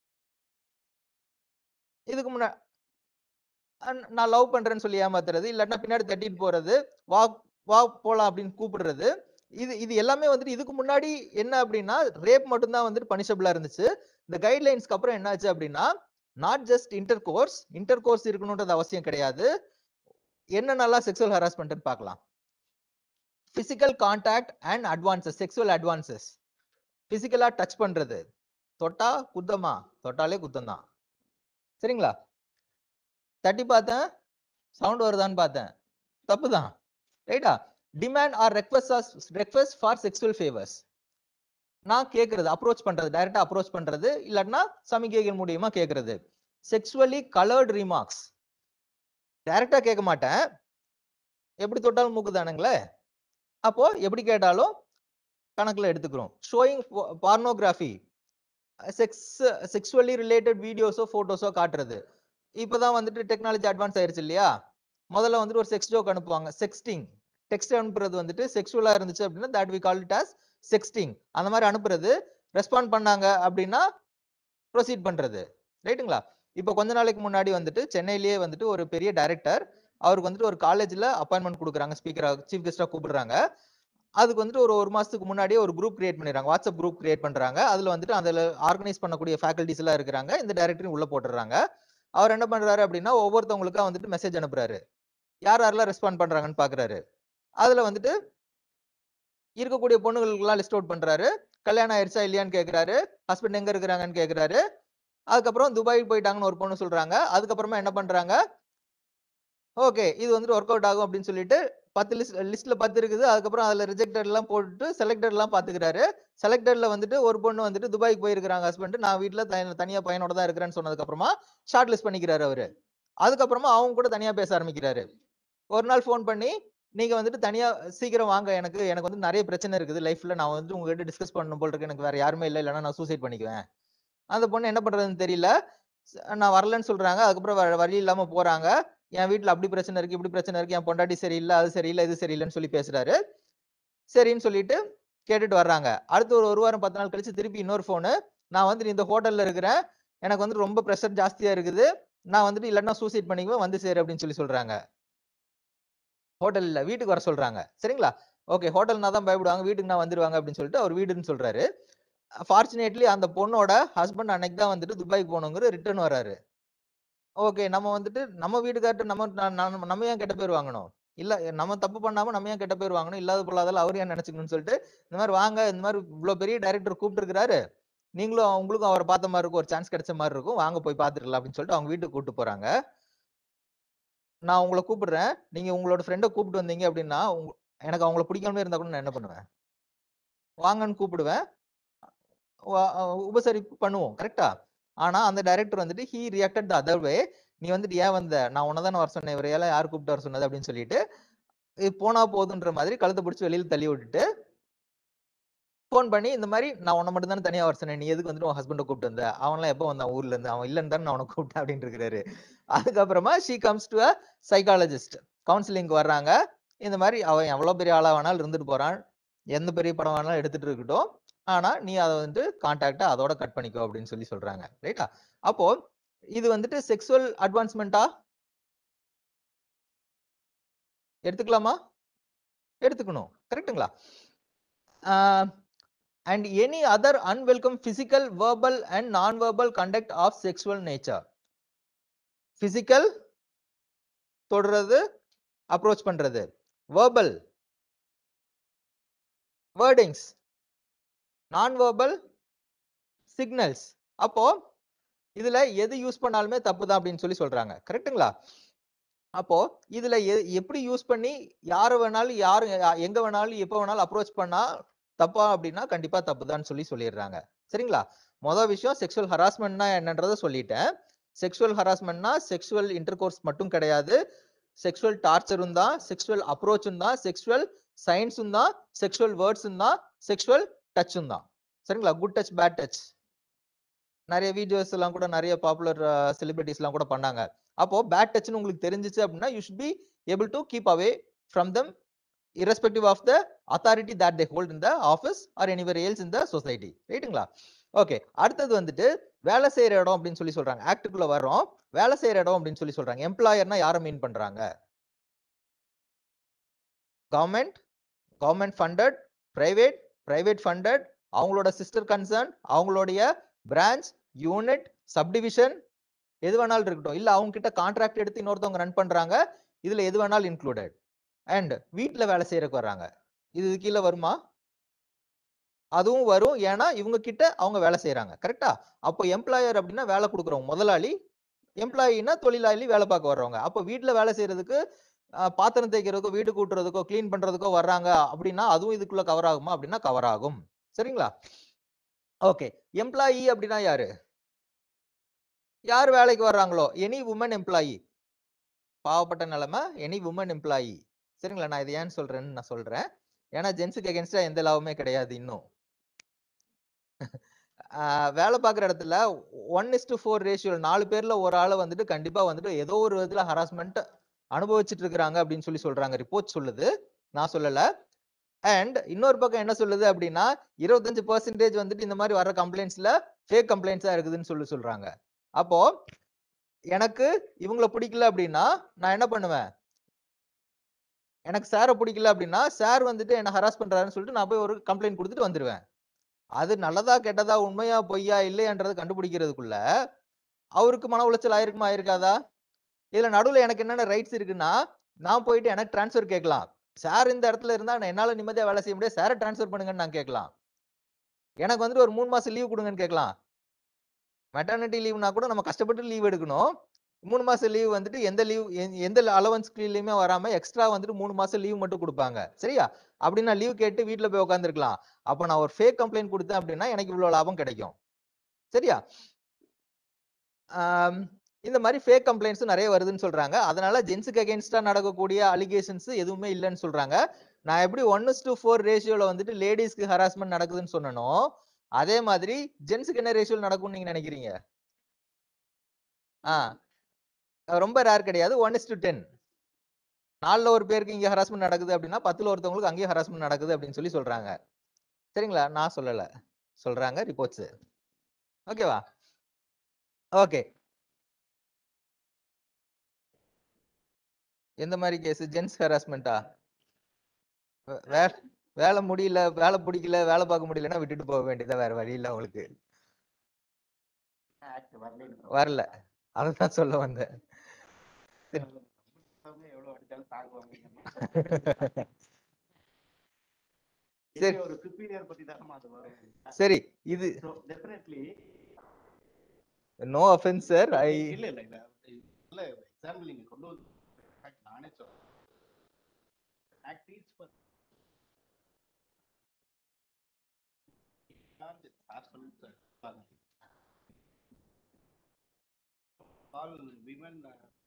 Speaker 3: இதுக்கு முன்னா அஹ் நான் லவ் பண்றேன்னு சொல்லி ஏமாத்துறது இல்லாட்டினா பின்னாடி தட்டிட்டு போறது வா வா போலாம் அப்படின்னு கூப்பிடுறது இது இது எல்லாமே வந்துட்டு இதுக்கு முன்னாடி என்ன அப்படின்னா ரேப் மட்டும்தான் வந்துட்டு பனிஷபிளா இருந்துச்சு இந்த கைட்லைன்ஸ்க்கு அப்புறம் என்னாச்சு அப்படின்னா not just intercourse intercourse இருக்கணுன்றது அவசியம் கிடையாது என்னென்னலாம் செக்ஸுவல் ஹராஸ்மெண்ட் பார்க்கலாம் physical contact and advances sexual advances பிசிக்கலா டச் பண்றது தொட்டா குத்தமா தொட்டாலே குத்தம் தான் சரிங்களா தட்டி பார்த்தேன் சவுண்ட் வருதான்னு பார்த்தேன் தப்பு தான் ரைட்டா demand or request request for sexual favours நான் கேட்கறது அப்ரோச் பண்றது டைரக்டா அப்ரோச் பண்றது இல்லாட்டினா சமிகைகள் மூலியமா கேட்கறது செக்ஸுவலி கலர்ட் ரிமார்க்ஸ் டைரக்டா கேட்க மாட்டேன் எப்படி தொட்டாலும் மூக்கு தானுங்களே அப்போ எப்படி கேட்டாலும் கணக்குல எடுத்துக்கிறோம் showing pornography sex sexually related வீடியோஸோ ஃபோட்டோஸோ காட்டுறது இப்போதான் வந்துட்டு டெக்னாலஜி அட்வான்ஸ் ஆயிருச்சு இல்லையா முதல்ல வந்துட்டு ஒரு செக்ஸ் ஜோக் அனுப்புவாங்க செக்ஸ்டிங் டெக்ஸ்ட் அனுப்புறது வந்துட்டு செக்ஷுவலா இருந்துச்சு அப்படின்னா that we call it as sexting அந்த மாதிரி அனுப்புறது ரெஸ்பாண்ட் பண்ணாங்க அப்படின்னா ப்ரொசீட் பண்றது ரைட்டுங்களா இப்போ கொஞ்ச நாளைக்கு முன்னாடி வந்துட்டு சென்னையிலேயே வந்துட்டு ஒரு பெரிய டைரக்டர் அவருக்கு வந்துட்டு ஒரு காலேஜ்ல அப்பாயின்மெண்ட் கொடுக்குறாங்க ஸ்பீக்கரா சீஃப் கெஸ்டா கூப்பிடுறாங்க அதுக்கு வந்துட்டு ஒரு ஒரு மாசத்துக்கு முன்னாடியே ஒரு குரூப் கிரியேட் பண்ணிடுறாங்க வாட்ஸ்அப் குரூப் கிரியேட் பண்றாங்க அதுல வந்துட்டு அதுல ஆர்கனைஸ் பண்ணக்கூடிய ஃபேக்கல்டிஸ் எல்லாம் இருக்கிறாங்க இந்த டைரக்டரி உள்ள போட்டுடுறாங்க அவர் என்ன பண்றாரு அப்படின்னா ஒவ்வொருத்தவங்களுக்கா வந்துட்டு மெசேஜ் அனுப்புறாரு யார் யாரெல்லாம் ரெஸ்பாண்ட் பண்றாங்கன்னு பாக்குறாரு அதுல வந்துட்டு இருக்கக்கூடிய பொண்ணுங்களுக்கெல்லாம் லிஸ்ட் அவுட் பண்றாரு கல்யாணம் ஆயிடுச்சா இல்லையான்னு கேக்குறாரு ஹஸ்பண்ட் எங்க இருக்கிறாங்கன்னு கேக்குறாரு அதுக்கப்புறம் துபாய்க்கு போயிட்டாங்கன்னு ஒரு பொண்ணு சொல்றாங்க அதுக்கப்புறமா என்ன பண்றாங்க ஓகே இது வந்துட்டு ஒர்க் அவுட் ஆகும் அப்படின்னு சொல்லிட்டு பத்து லிஸ்ட் லிஸ்ட்ல பத்து இருக்குது அதுக்கப்புறம் அதுல ரிஜெக்டட் எல்லாம் போட்டுட்டு செலக்டட் எல்லாம் பாத்துக்கிறாரு செலக்டட்ல வந்துட்டு ஒரு பொண்ணு வந்துட்டு துபாய்க்கு போயிருக்காங்க ஹஸ்பண்ட் நான் வீட்டுல த- தனியா பையனோட தான் இருக்கிறேன்னு சொன்னதுக்கு அப்புறமா ஷார்ட் லிஸ்ட் பண்ணிக்கிறாரு அவரு அதுக்கப்புறமா அவங்க கூட தனியா பேச ஆரம்பிக்கிறாரு ஒரு நாள் ஃபோன் பண்ணி நீங்க வந்துட்டு தனியா சீக்கிரம் வாங்க எனக்கு எனக்கு வந்து நிறைய பிரச்சனை இருக்குது லைஃப்ல நான் வந்து உங்ககிட்ட டிஸ்கஸ் பண்ணணும் போல் இருக்கு எனக்கு வேற யாருமே இல்லை இல்லைன்னா நான் சூசைட் பண்ணிக்குவேன் அந்த பொண்ணு என்ன பண்றதுன்னு தெரியல ச- நான் வரலன்னு சொல்றாங்க அதுக்கப்புறம் வ- வழி இல்லாம போறாங்க என் வீட்ல அப்படி பிரச்சனை இருக்கு இப்படி பிரச்சனை இருக்கு என் பொண்டாட்டி சரியில்லை அது சரியில்லை இது சரியில்லைன்னு சொல்லி பேசுறாரு சரின்னு சொல்லிட்டு கேட்டுட்டு வர்றாங்க அடுத்து ஒரு ஒரு வாரம் பத்து நாள் கழிச்சு திருப்பி இன்னொரு ஃபோனு நான் வந்து இந்த ஹோட்டல்ல இருக்கிறேன் எனக்கு வந்து ரொம்ப ப்ரெஷர் ஜாஸ்தியா இருக்குது நான் வந்துட்டு இல்லைன்னா சூசைட் பண்ணிக்குவேன் வந்து சேரு அப்படின்னு சொல்லி சொல்றாங்க ஹோட்டல் இல்ல வீட்டுக்கு வர சொல்றாங்க சரிங்களா ஓகே ஹோட்டல்னா தான் பயப்படுவாங்க வீட்டுக்கு நான் வந்துருவாங்க அப்படின்னு சொல்லிட்டு அவர் வீடுன்னு சொல்றாரு ஃபார்ச்சுனேட்லி அந்த பொண்ணோட ஹஸ்பண்ட் அன்னைக்கு தான் வந்துட்டு துபாய்க்கு போகணுங்கிற ரிட்டர்ன் வராரு ஓகே நம்ம வந்துட்டு நம்ம வீட்டுக்கார்ட்ட நம்ம ந- நம்ம நம்ம ஏன் கெட்ட பேர் வாங்கணும் இல்ல நம்ம தப்பு பண்ணாம நம்ம ஏன் கெட்ட பேர் வாங்கணும் இல்லாத பொருளாதால அவர் ஏன் நினைச்சுக்கணும்னு சொல்லிட்டு இந்த மாதிரி வாங்க இந்த மாதிரி இவ்வளவு பெரிய டைரக்டர் கூப்பிட்டு இருக்கிறாரு நீங்களும் உங்களுக்கும் அவரை பார்த்த மாதிரி இருக்கும் ஒரு சான்ஸ் கிடைச்ச மாதிரி இருக்கும் வாங்க போய் பார்த்துக்கலாம் அப்படின்னு சொல்லிட்டு அவங்க வீட்டுக்கு கூப்பிட்டு போறாங்க நான் உங்களை கூப்பிடுறேன் நீங்க உங்களோட ஃப்ரெண்டை கூப்பிட்டு வந்தீங்க அப்படின்னா உங்க- எனக்கு அவங்கள பிடிக்காமலே இருந்தா கூட நான் என்ன பண்ணுவேன் வாங்கன்னு கூப்பிடுவேன் வா- அஹ் உபசரிப்பு பண்ணுவோம் கரெக்டா ஆனா அந்த டைரக்டர் வந்துட்டு he reacted the other way நீ வந்துட்டு ஏன் வந்த நான் உன்னதானே வர சொன்னேன் இவரையெல்லாம் யார் கூப்பிட்டு வர சொன்னது அப்படின்னு சொல்லிட்டு இது போனா போதுன்ற மாதிரி கழுத்தை பிடிச்சி வெளியில தள்ளி விட்டுட்டு ஃபோன் பண்ணி இந்த மாதிரி நான் உன்னை மட்டும் தானே தனியா வர சொன்னேன் நீ எதுக்கு வந்துட்டு உன் ஹஸ்பண்டை கூப்பிட்டு வந்த அவன்லாம் எப்போ வந்தான் ஊர்ல இருந்து அவன் இல்லைன்னு தானே நான் அவனை கூப்பிட்டேன் அப்படின்னு இருக்கிறாரு அதுக்கப்புறமா she comes to a psychologist counselling வர்றாங்க இந்த மாதிரி அவன் எவ்வளவு பெரிய ஆளா வேணாலும் இருந்துட்டு போறான் எந்த பெரிய படம் வேணாலும் எடுத்துட்டு இருக்கட்டும் ஆனா நீ அதை வந்து கான்டாக்டை அதோட கட் பண்ணிக்கோ அப்படின்னு சொல்லி சொல்றாங்க ரைட்டா அப்போ இது வந்துட்டு செக்ஸுவல் அட்வான்ஸ்மெண்டா எடுத்துக்கலாமா எடுத்துக்கணும் கரெக்ட்டுங்களா and any other unwelcome physical verbal and non verbal conduct of sexual nature physical தொடுறது அப்ரோச் பண்றது verbal wordings non verbal signals அப்போ இதுல எது யூஸ் பண்ணாலுமே தப்பு தான் அப்படின்னு சொல்லி சொல்றாங்க கரெக்ட்டுங்களா அப்போ இதுல எ- எப்படி யூஸ் பண்ணி யார வேணாலும் யாரு யா- எங்க வேணாலும் எப்ப வேணாலும் அப்ரோச் பண்ணா தப்பா அப்படின்னா கண்டிப்பா தப்புதான்னு சொல்லி சொல்லிடுறாங்க சரிங்களா மொதல் விஷயம் செக்ஷுவல் ஹராஸ்மெண்ட்னா என்னன்றதை சொல்லிட்டேன் செக்ஷுவல் ஹராஸ்மெண்ட்னா செக்ஷுவல் இன்டர்கோர்ஸ் மட்டும் கிடையாது செக்ஷுவல் டார்ச்சரும் தான் செக்ஷுவல் அப்ரோச்சும் தான் செக்ஷுவல் சயின்ஸும் தான் செக்ஷுவல் வேர்ட்ஸும் தான் செக்ஷுவல் டச்சும் தான் சரிங்களா குட் டச் பேட் டச் நிறைய வீடியோஸ் எல்லாம் கூட நிறைய பாப்புலர் செலிபிரிட்டிஸ் எல்லாம் கூட பண்ணாங்க அப்போ பேட் டச்னு உங்களுக்கு தெரிஞ்சிச்சு அப்படின்னா you should be able to keep away from them irrespective of the authority that they hold in the office or anywhere else in the society ரைட்டுங்களா ஓகே அடுத்தது வந்துட்டு வேலை செய்யற இடம் அப்படின்னு சொல்லி சொல்றாங்க ஆக்டுக்குள்ள வர்றோம் வேலை செய்யற இடம் அப்படின்னு சொல்லி சொல்றாங்க எம்ப்ளாயர்னா யாரை மீன் பண்றாங்க government government funded private private funded அவங்களோட சிஸ்டர் கன்சர்ன் அவங்களுடைய பிரான்ச் யூனிட் சப்டிவிஷன் எது வேணாலும் இருக்கட்டும் இல்ல அவங்க கிட்ட கான்ட்ராக்ட் எடுத்து இன்னொருத்தவங்க ரன் பண்றாங்க இதுல எது வேணாலும் இன்க்ளூடட் அண்ட் வீட்ல வேலை செய்யறதுக்கு வர்றாங்க இது இது கீழே வருமா அதுவும் வரும் ஏன்னா இவங்க கிட்ட அவங்க வேலை செய்யறாங்க கரெக்டா அப்போ எம்ப்ளாயர் அப்படின்னா வேலை கொடுக்குறவங்க முதலாளி எம்ப்ளாயினா தொழிலாளி வேலை பார்க்க வர்றவங்க அப்போ வீட்ல வேலை செய்யறதுக்கு அஹ், பாத்திரம் தேய்க்கிறதுக்கோ வீடு கூட்டுறதுக்கோ க்ளீன் பண்றதுக்கோ வர்றாங்க அப்படின்னா அதுவும் இதுக்குள்ள கவர் ஆகுமா அப்படின்னா கவர் ஆகும் சரிங்களா ஓகே எம்ப்ளாயி அப்படின்னா யாரு யார் வேலைக்கு வர்றாங்களோ எனி உமன் எம்ப்ளாயி பாவப்பட்ட நிலைமை எனி உமன் எம்ப்ளாயி சரிங்களா நான் இது ஏன் சொல்றேன்னு நான் சொல்றேன் ஏன்னா ஜென்ஸுக்கு அகேன்ஸ்டா எந்த லாபமே கிடையாது இன்னும் ஆஹ் வேலை பார்க்குற இடத்துல one is to four ratio நாலு பேர்ல ஒரு ஆளை வந்துட்டு கண்டிப்பா வந்துட்டு ஏதோ ஒரு விதத்துல ஹராஸ்மெண்ட் அனுபவிச்சுட்டு இருக்கிறாங்க அப்படின்னு சொல்லி சொல்றாங்க ரிப்போர்ட் சொல்லுது நான் சொல்லல அண்ட் இன்னொரு பக்கம் என்ன சொல்லுது அப்படின்னா இருபத்தஞ்சு பர்சன்டேஜ் வந்துட்டு இந்த மாதிரி வர கம்ப்ளைண்ட்ஸ்ல ஃபேக் கம்ப்ளைண்ட்ஸா இருக்குதுன்னு சொல்லி சொல்றாங்க அப்போ எனக்கு இவங்கள பிடிக்கல அப்படின்னா நான் என்ன பண்ணுவேன் எனக்கு சாரை பிடிக்கல அப்படின்னா சார் வந்துட்டு என்ன ஹராஸ் பண்றாருன்னு சொல்லிட்டு நான் போய் ஒரு கம்ப்ளைண்ட் கொடுத்துட்டு வந்துருவேன் அது நல்லதா கெட்டதா உண்மையா பொய்யா இல்லையான்றதை கண்டுபிடிக்கிறதுக்குள்ள அவருக்கு மன உளைச்சல் ஆயிருக்குமா ஆயிருக்காதா இதுல நடுவுல எனக்கு என்னென்ன ரைட்ஸ் இருக்குன்னா நான் போயிட்டு எனக்கு ட்ரான்ஸ்ஃபர் கேட்கலாம் சார் இந்த இடத்துல இருந்தா நான் என்னால நிம்மதியா வேலை செய்ய முடியாது சாரை ட்ரான்ஸ்ஃபர் பண்ணுங்கன்னு நான் கேட்கலாம் எனக்கு வந்துட்டு ஒரு மூணு மாசம் லீவ் கொடுங்கன்னு கேட்கலாம் மெட்டர்னிட்டி லீவ்னா கூட நம்ம கஷ்டப்பட்டு லீவ் எடுக்கணும் மூணு மாசம் லீவ் வந்துட்டு எந்த லீவ் எந்த அலவன்ஸ் லீவ்லயுமே வராம எக்ஸ்ட்ரா வந்துட்டு மூணு மாசம் லீவ் மட்டும் கொடுப்பாங்க சரியா அப்படி நான் லீவ் கேட்டு வீட்ல போய் உட்காந்துருக்கலாம் அப்ப நான் ஒரு ஃபேக் கம்ப்ளைண்ட் கொடுத்தேன் அப்படின்னா எனக்கு இவ்வளவு லாபம் கிடைக்கும் சரியா ஆம், இந்த மாதிரி ஃபேக் கம்ப்ளைண்ட்ஸ் நிறைய வருதுன்னு சொல்றாங்க அதனால ஜென்ஸுக்கு அகேன்ஸ்டா நடக்கக்கூடிய அலிகேஷன்ஸ் எதுவுமே இல்லைன்னு சொல்றாங்க நான் எப்படி ஒன் டு ஃபோர் ரேஷியோல வந்துட்டு லேடிஸ்க்கு ஹராஸ்மெண்ட் நடக்குதுன்னு சொன்னனோ அதே மாதிரி ஜென்ஸுக்கு என்ன ரேஷியோல நடக்கும்னு நீங்க நினைக்கிறீங்க ஆ ரொம்ப ரேர் கிடையாது ஒன் இஸ் டு டென் நாலுல ஒரு பேருக்கு இங்க ஹராஸ்மெண்ட் நடக்குது அப்படின்னா பத்துல ஒருத்தவங்களுக்கு அங்கேயும் ஹராஸ்மெண்ட் நடக்குது அப்படின்னு சொல்லி சொல்றாங்க சரிங்களா நான் சொல்லல சொல்றாங்க ரிப்போர்ட்ஸ் ஓகேவா ஓகே எந்த மாதிரி கேஸ் ஜென்ஸ் ஹராஸ்மெண்ட்டா வேலை வேலை முடியல வேலை பிடிக்கல வேலை பார்க்க முடியலன்னா விட்டுட்டு போக வேண்டியதா வேற வழி இல்ல உங்களுக்கு
Speaker 2: ஆக்ட் வரலைன்னு
Speaker 3: வரல அதான் சொல்ல வந்தேன்
Speaker 2: எவ்வளவு அடிச்சாலும் தாங்குவாங்க
Speaker 3: சரி.
Speaker 2: இதே ஒரு சுப்பீரியர் பத்தி தானே அது வரும்
Speaker 3: சரி இது
Speaker 2: so definitely
Speaker 3: no offence sir I
Speaker 2: இல்ல இல்ல இல்ல இல்ல எக்ஸாம்பிள் நீங்க கொண்டு வந்து fact நானே சொல்றேன் act is for all women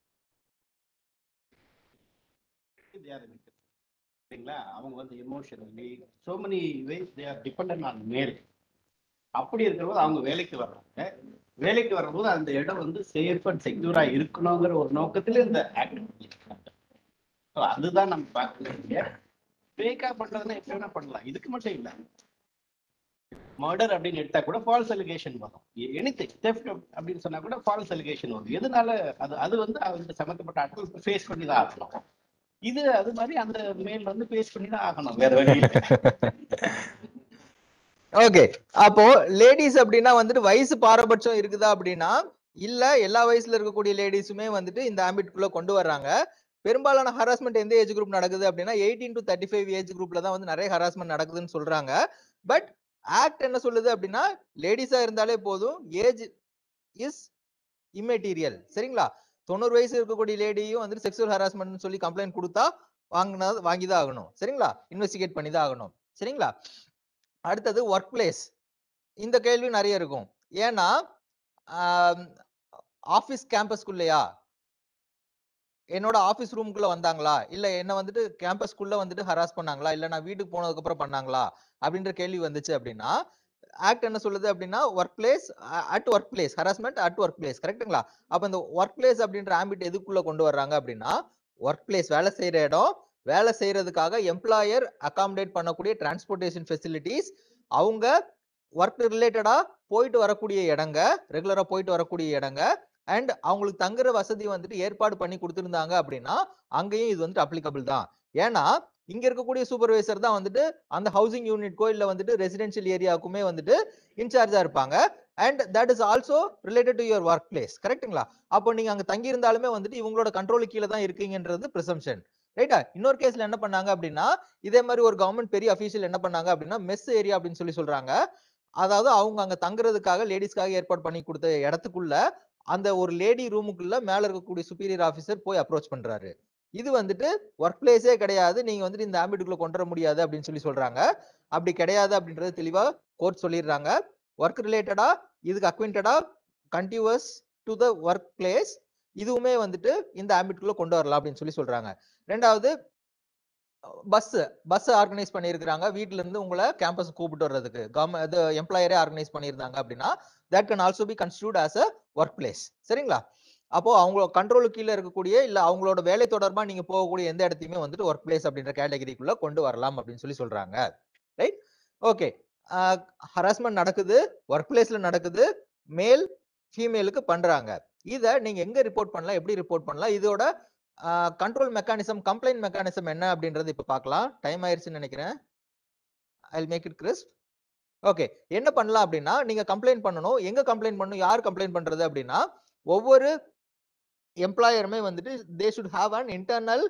Speaker 2: they are victims. சரிங்களா அவங்க வந்து emotionally so many ways they are dependent on male அப்படி இருக்கிறபோது அவங்க வேலைக்கு வர்றாங்க வேலைக்கு வரும்போது அந்த இடம் வந்து சேஃப் அண்ட் செக்யூரா இருக்கணுங்கிற ஒரு நோக்கத்துல இந்த ஆக்ட் அதுதான் நம்ம பார்க்கணும் ஃபேக்கா பண்றதுன்னா எப்படி வேணா பண்ணலாம் இதுக்கு மட்டும் இல்ல மர்டர் அப்படின்னு எடுத்தா கூட ஃபால்ஸ் அலிகேஷன் வரும் எனிதிங் தெஃப்ட் அப்படின்னு சொன்னா கூட ஃபால்ஸ் அலிகேஷன் வரும் எதனால அது அது வந்து அவங்க சம்மந்தப்பட்ட ஆட்கள் ஃபேஸ் பண்ணி தான் ஆகணும் இது அது மாதிரி அந்த மேல் வந்து ஃபேஸ் பண்ணி தான் ஆகணும் வேற வழி இல்லை
Speaker 3: ஓகே அப்போ லேடிஸ் அப்படின்னா வந்துட்டு வயசு பாரபட்சம் இருக்குதா அப்படின்னா இல்ல எல்லா வயசுல இருக்கக்கூடிய லேடிஸுமே வந்துட்டு இந்த ஆம்பிட்குள்ள கொண்டு வர்றாங்க பெரும்பாலான ஹராஸ்மெண்ட் எந்த ஏஜ் குரூப் நடக்குது அப்படின்னா eighteen to thirty five age குரூப்ல தான் வந்து நிறைய ஹராஸ்மெண்ட் நடக்குதுன்னு சொல்றாங்க பட் ஆக்ட் என்ன சொல்லுது அப்படின்னா லேடிஸா இருந்தாலே போதும் ஏஜ் இஸ் இம்மெட்டீரியல் சரிங்களா தொண்ணூறு வயசு இருக்கக்கூடிய லேடியும் வந்துட்டு செக்ஷுவல் ஹராஸ்மெண்ட் சொல்லி கம்ப்ளைண்ட் கொடுத்தா வாங்கினது வாங்கி தான் ஆகணும் சரிங்களா இன்வெஸ்டிகேட் பண்ணி தான் ஆகணும் சரிங்களா அடுத்தது ஒர்க் பிளேஸ் இந்த கேள்வி நிறைய இருக்கும் ஏன்னா ஆஃபீஸ் கேம்பஸ்குள்ளயா என்னோட ஆஃபீஸ் ரூமுக்குள்ள வந்தாங்களா இல்ல என்ன வந்துட்டு கேம்பஸ்குள்ள வந்துட்டு ஹராஸ் பண்ணாங்களா இல்ல நான் வீட்டுக்கு போனதுக்கு அப்புறம் பண்ணாங்களா அப்படின்ற கேள்வி வந்துச்சு அப்படின்னா ஆக்ட் என்ன சொல்லுது அப்படின்னா work place at work place harassment at work place கரெக்ட்டுங்களா அப்ப இந்த ஒர்க் பிளேஸ் அப்படின்ற ஆம்பிட் எதுக்குள்ள கொண்டு வர்றாங்க அப்படின்னா ஒர்க் பிளேஸ் வேலை செய்யற இடம் வேலை செய்யறதுக்காக எம்ப்ளாயர் அகாமடேட் பண்ணக்கூடிய டிரான்ஸ்போர்ட்டேஷன் ஃபெசிலிட்டிஸ் அவங்க ஒர்க் ரிலேட்டடா போயிட்டு வரக்கூடிய இடங்க ரெகுலரா போயிட்டு வரக்கூடிய இடங்க அண்ட் அவங்களுக்கு தங்குற வசதி வந்துட்டு ஏற்பாடு பண்ணி கொடுத்துருந்தாங்க அப்படின்னா அங்கேயும் இது வந்துட்டு அப்ளிகபிள் தான் ஏன்னா இங்க இருக்கக்கூடிய சூப்பர்வைசர் தான் வந்துட்டு அந்த ஹவுசிங் யூனிட்கோ இல்ல வந்துட்டு ரெசிடென்ஷியல் ஏரியாவுக்குமே வந்துட்டு இன்சார்ஜா இருப்பாங்க and that is also related to your work place கரெக்ட்டுங்களா அப்போ நீங்க அங்க தங்கி இருந்தாலுமே வந்துட்டு இவங்களோட கண்ட்ரோல் கீழே தான் இருக்கீங்கன்றது ப்ரிசம்ஷன் ரைட்டா இன்னொரு கேஸ்ல என்ன பண்ணாங்க அப்படின்னா இதே மாதிரி ஒரு கவர்மெண்ட் பெரிய அபிஷியல் என்ன பண்ணாங்க அப்படின்னா மெஸ் ஏரியா அப்படின்னு சொல்லி சொல்றாங்க அதாவது அவங்க அங்க தங்குறதுக்காக லேடிஸ்க்காக ஏற்பாடு பண்ணி கொடுத்த இடத்துக்குள்ள அந்த ஒரு லேடி ரூமுக்குள்ள மேல இருக்கக்கூடிய சுப்பீரியர் ஆபீசர் போய் அப்ரோச் பண்றாரு இது வந்துட்டு ஒர்க் பிளேஸே கிடையாது நீங்க வந்துட்டு இந்த ஆம்பிட்டுக்குள்ள கொண்டு வர முடியாது அப்படின்னு சொல்லி சொல்றாங்க அப்படி கிடையாது அப்படின்றது தெளிவா கோர்ட் சொல்லிடுறாங்க ஒர்க் ரிலேட்டடா இதுக்கு அக்விண்டடா continues to the work place இதுவுமே வந்துட்டு இந்த ஆம்பிட்டுக்குள்ள கொண்டு வரலாம் அப்படின்னு சொல்லி சொல்றாங்க ரெண்டாவது பஸ் பஸ் ஆர்கனைஸ் பண்ணியிருக்கிறாங்க வீட்ல இருந்து உங்களை கேம்பஸ் கூப்பிட்டு வர்றதுக்கு கவர்மெண்ட் இது எம்ப்ளாயரே ஆர்கனைஸ் பண்ணியிருந்தாங்க அப்படின்னா that can also be constitute as a work place சரிங்களா அப்போ அவங்க கண்ட்ரோலுக்கு கீழே இருக்கக்கூடிய இல்ல அவங்களோட வேலை தொடர்பா நீங்க போகக்கூடிய எந்த இடத்தையுமே வந்துட்டு ஒர்க் பிளேஸ் அப்படின்ற கேட்டகரிக்குள்ள கொண்டு வரலாம் அப்படின்னு சொல்லி சொல்றாங்க ரைட் ஓகே ஹராஸ்மெண்ட் நடக்குது ஒர்க் பிளேஸ்ல நடக்குது மேல் ஃபீமேலுக்கு பண்றாங்க இத நீங்க எங்க ரிப்போர்ட் பண்ணலாம் எப்படி ரிப்போர்ட் பண்ணலாம் இதோட கண்ட்ரோல் மெக்கானிசம் கம்ப்ளைண்ட் மெக்கானிசம் என்ன அப்படின்றது இப்ப பார்க்கலாம் டைம் ஆயிருச்சுன்னு நினைக்கிறேன் I make it crisp okay என்ன பண்ணலாம் அப்படின்னா நீங்க கம்ப்ளைண்ட் பண்ணணும் எங்க கம்ப்ளைண்ட் பண்ணணும் யார் கம்ப்ளைண்ட் பண்றது அப்படின்னா ஒவ்வொரு எம்ப்ளாயருமே வந்துட்டு they should have an internal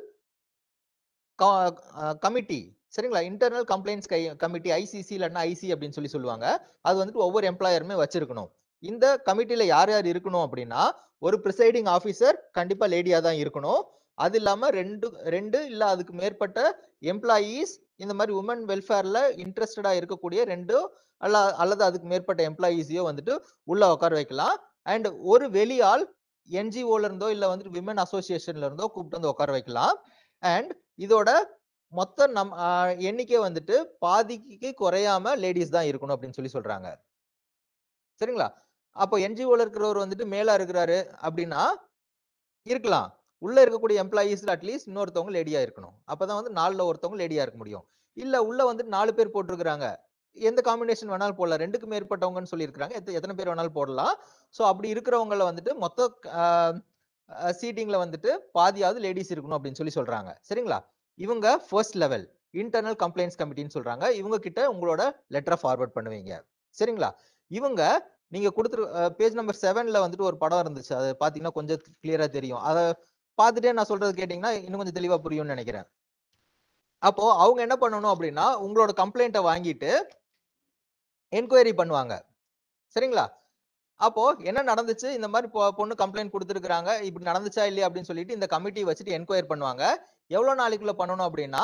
Speaker 3: committee சரிங்களா இன்டர்னல் கம்ப்ளைண்ட்ஸ் கமிட்டி ஐசிசி இல்லைன்னா ஐசி அப்படின்னு சொல்லி சொல்லுவாங்க அது வந்துட்டு ஒவ்வொரு எம்ப்ளாயருமே வச்சிருக்கணும் இந்த கமிட்டில யார் யார் இருக்கணும் அப்படின்னா ஒரு ப்ரிசைடிங் ஆஃபீஸர் கண்டிப்பா லேடியா தான் இருக்கணும் அது இல்லாம ரெண்டு ரெண்டு இல்ல அதுக்கு மேற்பட்ட எம்ப்ளாயீஸ் இந்த மாதிரி உமன் வெல்ஃபேர்ல இன்ட்ரெஸ்டடா இருக்கக்கூடிய ரெண்டு அல்ல அல்லது அதுக்கு மேற்பட்ட எம்ப்ளாயீஸையோ வந்துட்டு உள்ள உட்கார வைக்கலாம் அண்ட் ஒரு வெளியாள் என்ஜிஓல இருந்தோ இல்ல வந்துட்டு விமன் அசோசியேஷன்ல இருந்தோ கூப்பிட்டு வந்து உட்கார வைக்கலாம் அண்ட் இதோட மொத்த நம் ஆஹ் எண்ணிக்கை வந்துட்டு பாதிக்கு குறையாம லேடிஸ் தான் இருக்கணும் அப்படின்னு சொல்லி சொல்றாங்க சரிங்களா அப்போ என்ஜிஓல இருக்கிறவர் வந்துட்டு மேலா இருக்கிறாரு அப்படின்னா இருக்கலாம் உள்ள இருக்கக்கூடிய எம்ப்ளாயீஸ்ல அட்லீஸ்ட் இன்னொருத்தவங்க லேடியா இருக்கணும் அப்பதான் வந்து நாலுல ஒருத்தவங்க லேடியா இருக்க முடியும் இல்ல உள்ள வந்துட்டு நாலு பேர் போட்டிருக்கிறாங்க எந்த காம்பினேஷன் வேணாலும் போடலாம் ரெண்டுக்கு மேற்பட்டவங்கன்னு சொல்லியிருக்கிறாங்க எத்த- எத்தனை பேர் வேணாலும் போடலாம் ஸோ அப்படி இருக்கிறவங்கள வந்துட்டு மொத்த சீட்டிங்ல வந்துட்டு பாதியாவது லேடிஸ் இருக்கணும் அப்படின்னு சொல்லி சொல்றாங்க சரிங்களா இவங்க ஃபர்ஸ்ட் லெவல் இன்டர்னல் கம்ப்ளைண்ட்ஸ் கமிட்டின்னு சொல்றாங்க இவங்க கிட்ட உங்களோட லெட்டரை ஃபார்வர்ட் பண்ணுவீங்க சரிங்களா இவங்க நீங்க கொடுத்துரு பேஜ் நம்பர் செவன்ல வந்துட்டு ஒரு படம் இருந்துச்சு அது பாத்தீங்கன்னா கொஞ்சம் கிளியரா தெரியும் அதை பார்த்துட்டே நான் சொல்றது கேட்டீங்கன்னா இன்னும் கொஞ்சம் தெளிவா புரியும்னு நினைக்கிறேன் அப்போ அவங்க என்ன பண்ணணும் அப்படின்னா உங்களோட கம்ப்ளைண்ட்டை வாங்கிட்டு என்கொயரி பண்ணுவாங்க சரிங்களா அப்போ என்ன நடந்துச்சு இந்த மாதிரி பொ- பொண்ணு கம்ப்ளைண்ட் கொடுத்துருக்காங்க இப்படி நடந்துச்சா இல்லையா அப்படின்னு சொல்லிட்டு இந்த கமிட்டி வச்சுட்டு என்கொயர் பண்ணுவாங்க எவ்வளவு நாளைக்குள்ள பண்ணணும் அப்படின்னா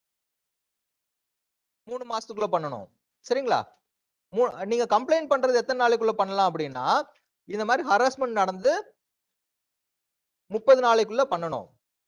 Speaker 3: மூணு மாசத்துக்குள்ள பண்ணணும் சரிங்களா மூ- நீங்க கம்ப்ளைண்ட் பண்றது எத்தனை நாளைக்குள்ள பண்ணலாம் அப்படின்னா இந்த மாதிரி ஹராஸ்மெண்ட் நடந்து முப்பது நாளைக்குள்ள பண்ணணும்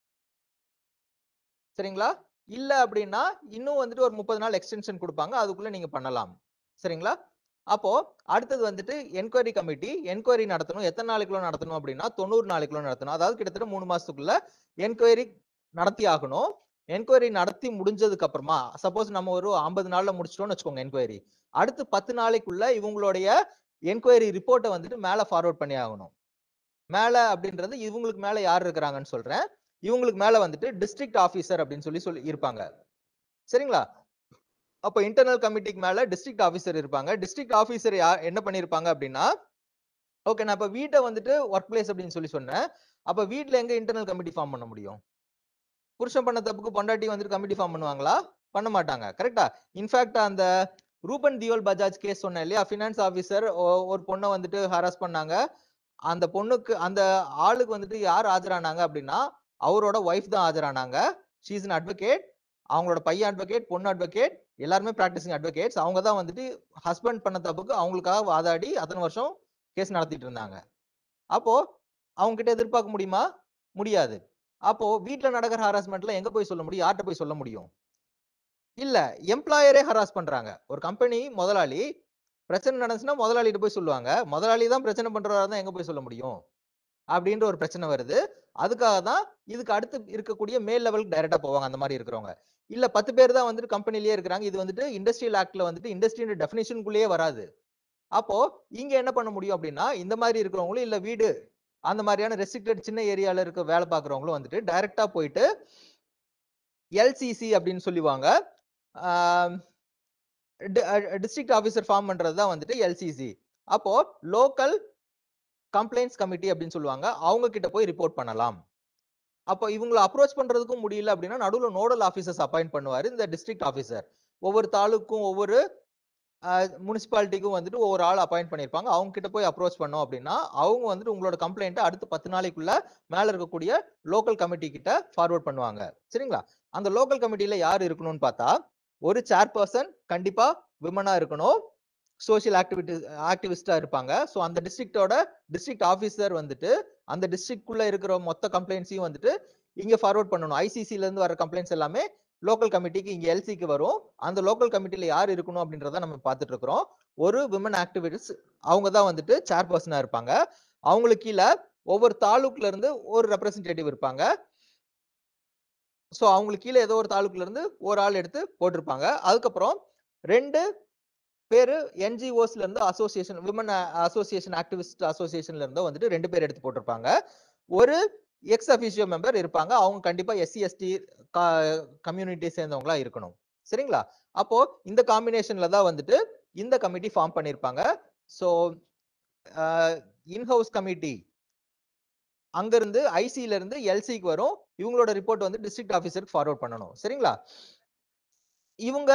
Speaker 3: சரிங்களா இல்ல அப்படின்னா இன்னும் வந்துட்டு ஒரு முப்பது நாள் எக்ஸ்டென்ஷன் கொடுப்பாங்க அதுக்குள்ள நீங்க பண்ணலாம் சரிங்களா அப்போ அடுத்தது வந்துட்டு என்கொயரி கமிட்டி என்கொயரி நடத்தணும் எத்தனை நாளைக்குள்ள நடத்தணும் அப்படின்னா தொண்ணூறு நாளைக்குள்ள நடத்தணும் அதாவது கிட்டத்தட்ட மூணு மாசத்துக்குள்ள என்கொயரி நடத்தி ஆகணும் என்கொயரி நடத்தி முடிஞ்சதுக்கு அப்புறமா சப்போஸ் நம்ம ஒரு ஐம்பது நாள்ல முடிச்சிட்டோம்னு வச்சுக்கோங்க என்கொயரி அடுத்து பத்து நாளைக்குள்ள இவங்களுடைய என்கொயரி ரிப்போர்ட்டை வந்துட்டு மேல ஃபார்வர்ட் பண்ணி ஆகணும் மேல அப்படின்றது இவங்களுக்கு மேல யார் இருக்கிறாங்கன்னு சொல்றேன் இவங்களுக்கு மேல வந்துட்டு டிஸ்ட்ரிக்ட் ஆபீசர் அப்படின்னு சொல்லி சொல்லி இருப்பாங்க சரிங்களா அப்போ இன்டர்னல் கமிட்டிக்கு மேல டிஸ்ட்ரிக்ட் ஆபீசர் இருப்பாங்க டிஸ்ட்ரிக்ட் ஆபீசர் யா என்ன பண்ணிருப்பாங்க அப்படின்னா ஓகே நான் இப்ப வீட்டை வந்துட்டு ஒர்க் பிளேஸ் அப்படின்னு சொல்லி சொன்னேன் அப்ப வீட்ல எங்க இன்டர்னல் கமிட்டி ஃபார்ம் பண்ண முடியும் புருஷன் பண்ண தப்புக்கு பொண்டாட்டி வந்துட்டு கமிட்டி ஃபார்ம் பண்ணுவாங்களா பண்ண மாட்டாங்க கரெக்டா இன்ஃபேக்ட் அந்த ரூபன் தியோல் பஜாஜ் கேஸ் சொன்னேன் இல்லையா ஃபினான்ஸ் ஆபீசர் ஒரு பொண்ணை வந்துட்டு ஹராஸ் பண்ணாங்க அந்த பொண்ணுக்கு அந்த ஆளுக்கு வந்துட்டு யார் ஆஜரானாங்க அப்படின்னா அவரோட ஒய்ஃப் தான் ஆஜரானாங்க ஷீஸ் அன் அட்வொகேட் அவங்களோட பையன் அட்வொகேட் பொண்ணு அட்வொகேட் எல்லாருமே ப்ராக்டிசிங் அட்வொகேட்ஸ் அவங்க தான் வந்துட்டு ஹஸ்பண்ட் பண்ண தப்புக்கு அவங்களுக்காக வாதாடி அத்தனை வருஷம் கேஸ் நடத்திட்டு இருந்தாங்க அப்போ அவங்க கிட்ட எதிர்பார்க்க முடியுமா முடியாது அப்போ வீட்ல நடக்கிற ஹராஸ்மெண்ட்ல எங்க போய் சொல்ல முடியும் யார்கிட்ட போய் சொல்ல முடியும் இல்ல எம்ப்ளாயரே ஹராஸ் பண்றாங்க ஒரு கம்பெனி முதலாளி பிரச்சனை நடந்துச்சுன்னா முதலாளிகிட்ட போய் சொல்லுவாங்க முதலாளி தான் பிரச்சனை பண்றவரா தான் எங்க போய் சொல்ல முடியும் அப்படின்ற ஒரு பிரச்சனை வருது அதுக்காக தான் இதுக்கு அடுத்து இருக்கக்கூடிய மேல் லெவலுக்கு டைரக்டா போவாங்க அந்த மாதிரி இருக்கிறவங்க இல்ல பத்து பேர் தான் வந்துட்டு கம்பெனிலேயே இருக்கிறாங்க இது வந்துட்டு இண்டஸ்ட்ரியல் ஆக்ட்ல வந்துட்டு இண்டஸ்ட்ரியல் டெஃபினேஷனுக்குள்ளேயே வராது அப்போ இங்க என்ன பண்ண முடியும் அப்படின்னா இந்த மாதிரி இருக்கிறவங்களும் இல்ல வீடு அந்த மாதிரியான ரெஸ்ட்ரிக்டட் சின்ன ஏரியால இருக்க வேலை பார்க்குறவங்களும் வந்துட்டு டைரக்டா போயிட்டு எல்சிசி அப்படின்னு சொல்லுவாங்க டிஸ்ட்ரிக்ட் ஆஃபீஸர் ஃபார்ம் பண்றது தான் வந்துட்டு எல்சிசி அப்போ லோக்கல் கம்ப்ளைண்ட்ஸ் கமிட்டி அப்படின்னு சொல்லுவாங்க அவங்க கிட்ட போய் ரிப்போர்ட் பண்ணலாம் அப்போ இவங்களை அப்ரோச் பண்றதுக்கும் முடியல அப்படின்னா நடுவில் நோடல் ஆஃபீஸர்ஸ் அப்பாயிண்ட் பண்ணுவாரு இந்த டிஸ்ட்ரிக்ட் ஆஃபீஸர் ஒவ்வொரு தாலுக்கும் ஒவ்வொரு முனிசிபாலிட்டிக்கும் வந்துட்டு ஒவ்வொரு ஆள் அப்பாயிண்ட் பண்ணியிருப்பாங்க அவங்க கிட்ட போய் அப்ரோச் பண்ணோம் அப்படின்னா அவங்க வந்துட்டு உங்களோட கம்ப்ளைண்ட்டை அடுத்து பத்து நாளைக்குள்ள மேல இருக்கக்கூடிய லோக்கல் கமிட்டி கிட்ட ஃபார்வர்ட் பண்ணுவாங்க சரிங்களா அந்த லோக்கல் கமிட்டியில யார் இருக்கணும்னு பார்த்தா ஒரு சேர்பர்சன் கண்டிப்பா விமனா இருக்கணும் சோஷியல் ஆக்டிவிட்டி ஆக்டிவிஸ்டா இருப்பாங்க ஸோ அந்த டிஸ்ட்ரிக்டோட டிஸ்ட்ரிக்ட் ஆஃபீஸர் வந்துட்டு அந்த டிஸ்ட்ரிக்ட்குள்ள இருக்கிற மொத்த கம்ப்ளைண்ட்ஸையும் வந்துட்டு இங்க ஃபார்வர்ட் பண்ணணும் ஐசிசில இருந்து வர கம்ப்ளைண்ட்ஸ் எல்லாமே லோக்கல் கமிட்டிக்கு இங்க எல்சிக்கு வரும் அந்த லோக்கல் கமிட்டில யார் இருக்கணும் அப்படின்றத நம்ம பார்த்துட்டு இருக்கிறோம் ஒரு விமன் ஆக்டிவிட்டிஸ் அவங்க தான் வந்துட்டு சேர்பர்சனா இருப்பாங்க அவங்களுக்கு கீழே ஒவ்வொரு தாலுக்குல இருந்து ஒரு ரெப்ரசன்டேட்டிவ் இருப்பாங்க ஸோ அவங்களுக்கு கீழே ஏதோ ஒரு தாலுக்குல இருந்து ஒரு ஆள் எடுத்து போட்டிருப்பாங்க அதுக்கப்புறம் ரெண்டு பேரு என்ஜிஓஸ்ல இருந்து அசோசியேஷன் விமன் அசோசியேஷன் ஆக்டிவிஸ்ட் அசோசியேஷன்ல இருந்தோ வந்துட்டு ரெண்டு பேர் எடுத்து போட்டிருப்பாங்க ஒரு எக்ஸ் அஃபிஷியோ மெம்பர் இருப்பாங்க அவங்க கண்டிப்பா எஸ்சி எஸ்டி கம்யூனிட்டி சேர்ந்தவங்களா இருக்கணும் சரிங்களா அப்போ இந்த காம்பினேஷன்ல தான் வந்துட்டு இந்த கமிட்டி ஃபார்ம் பண்ணியிருப்பாங்க ஸோ இன்ஹவுஸ் கமிட்டி அங்கிருந்து ஐசில இருந்து எல்சிக்கு வரும் இவங்களோட ரிப்போர்ட் வந்து டிஸ்ட்ரிக்ட் ஆஃபீஸருக்கு ஃபார்வர்ட் பண்ணணும் சரிங்களா இவங்க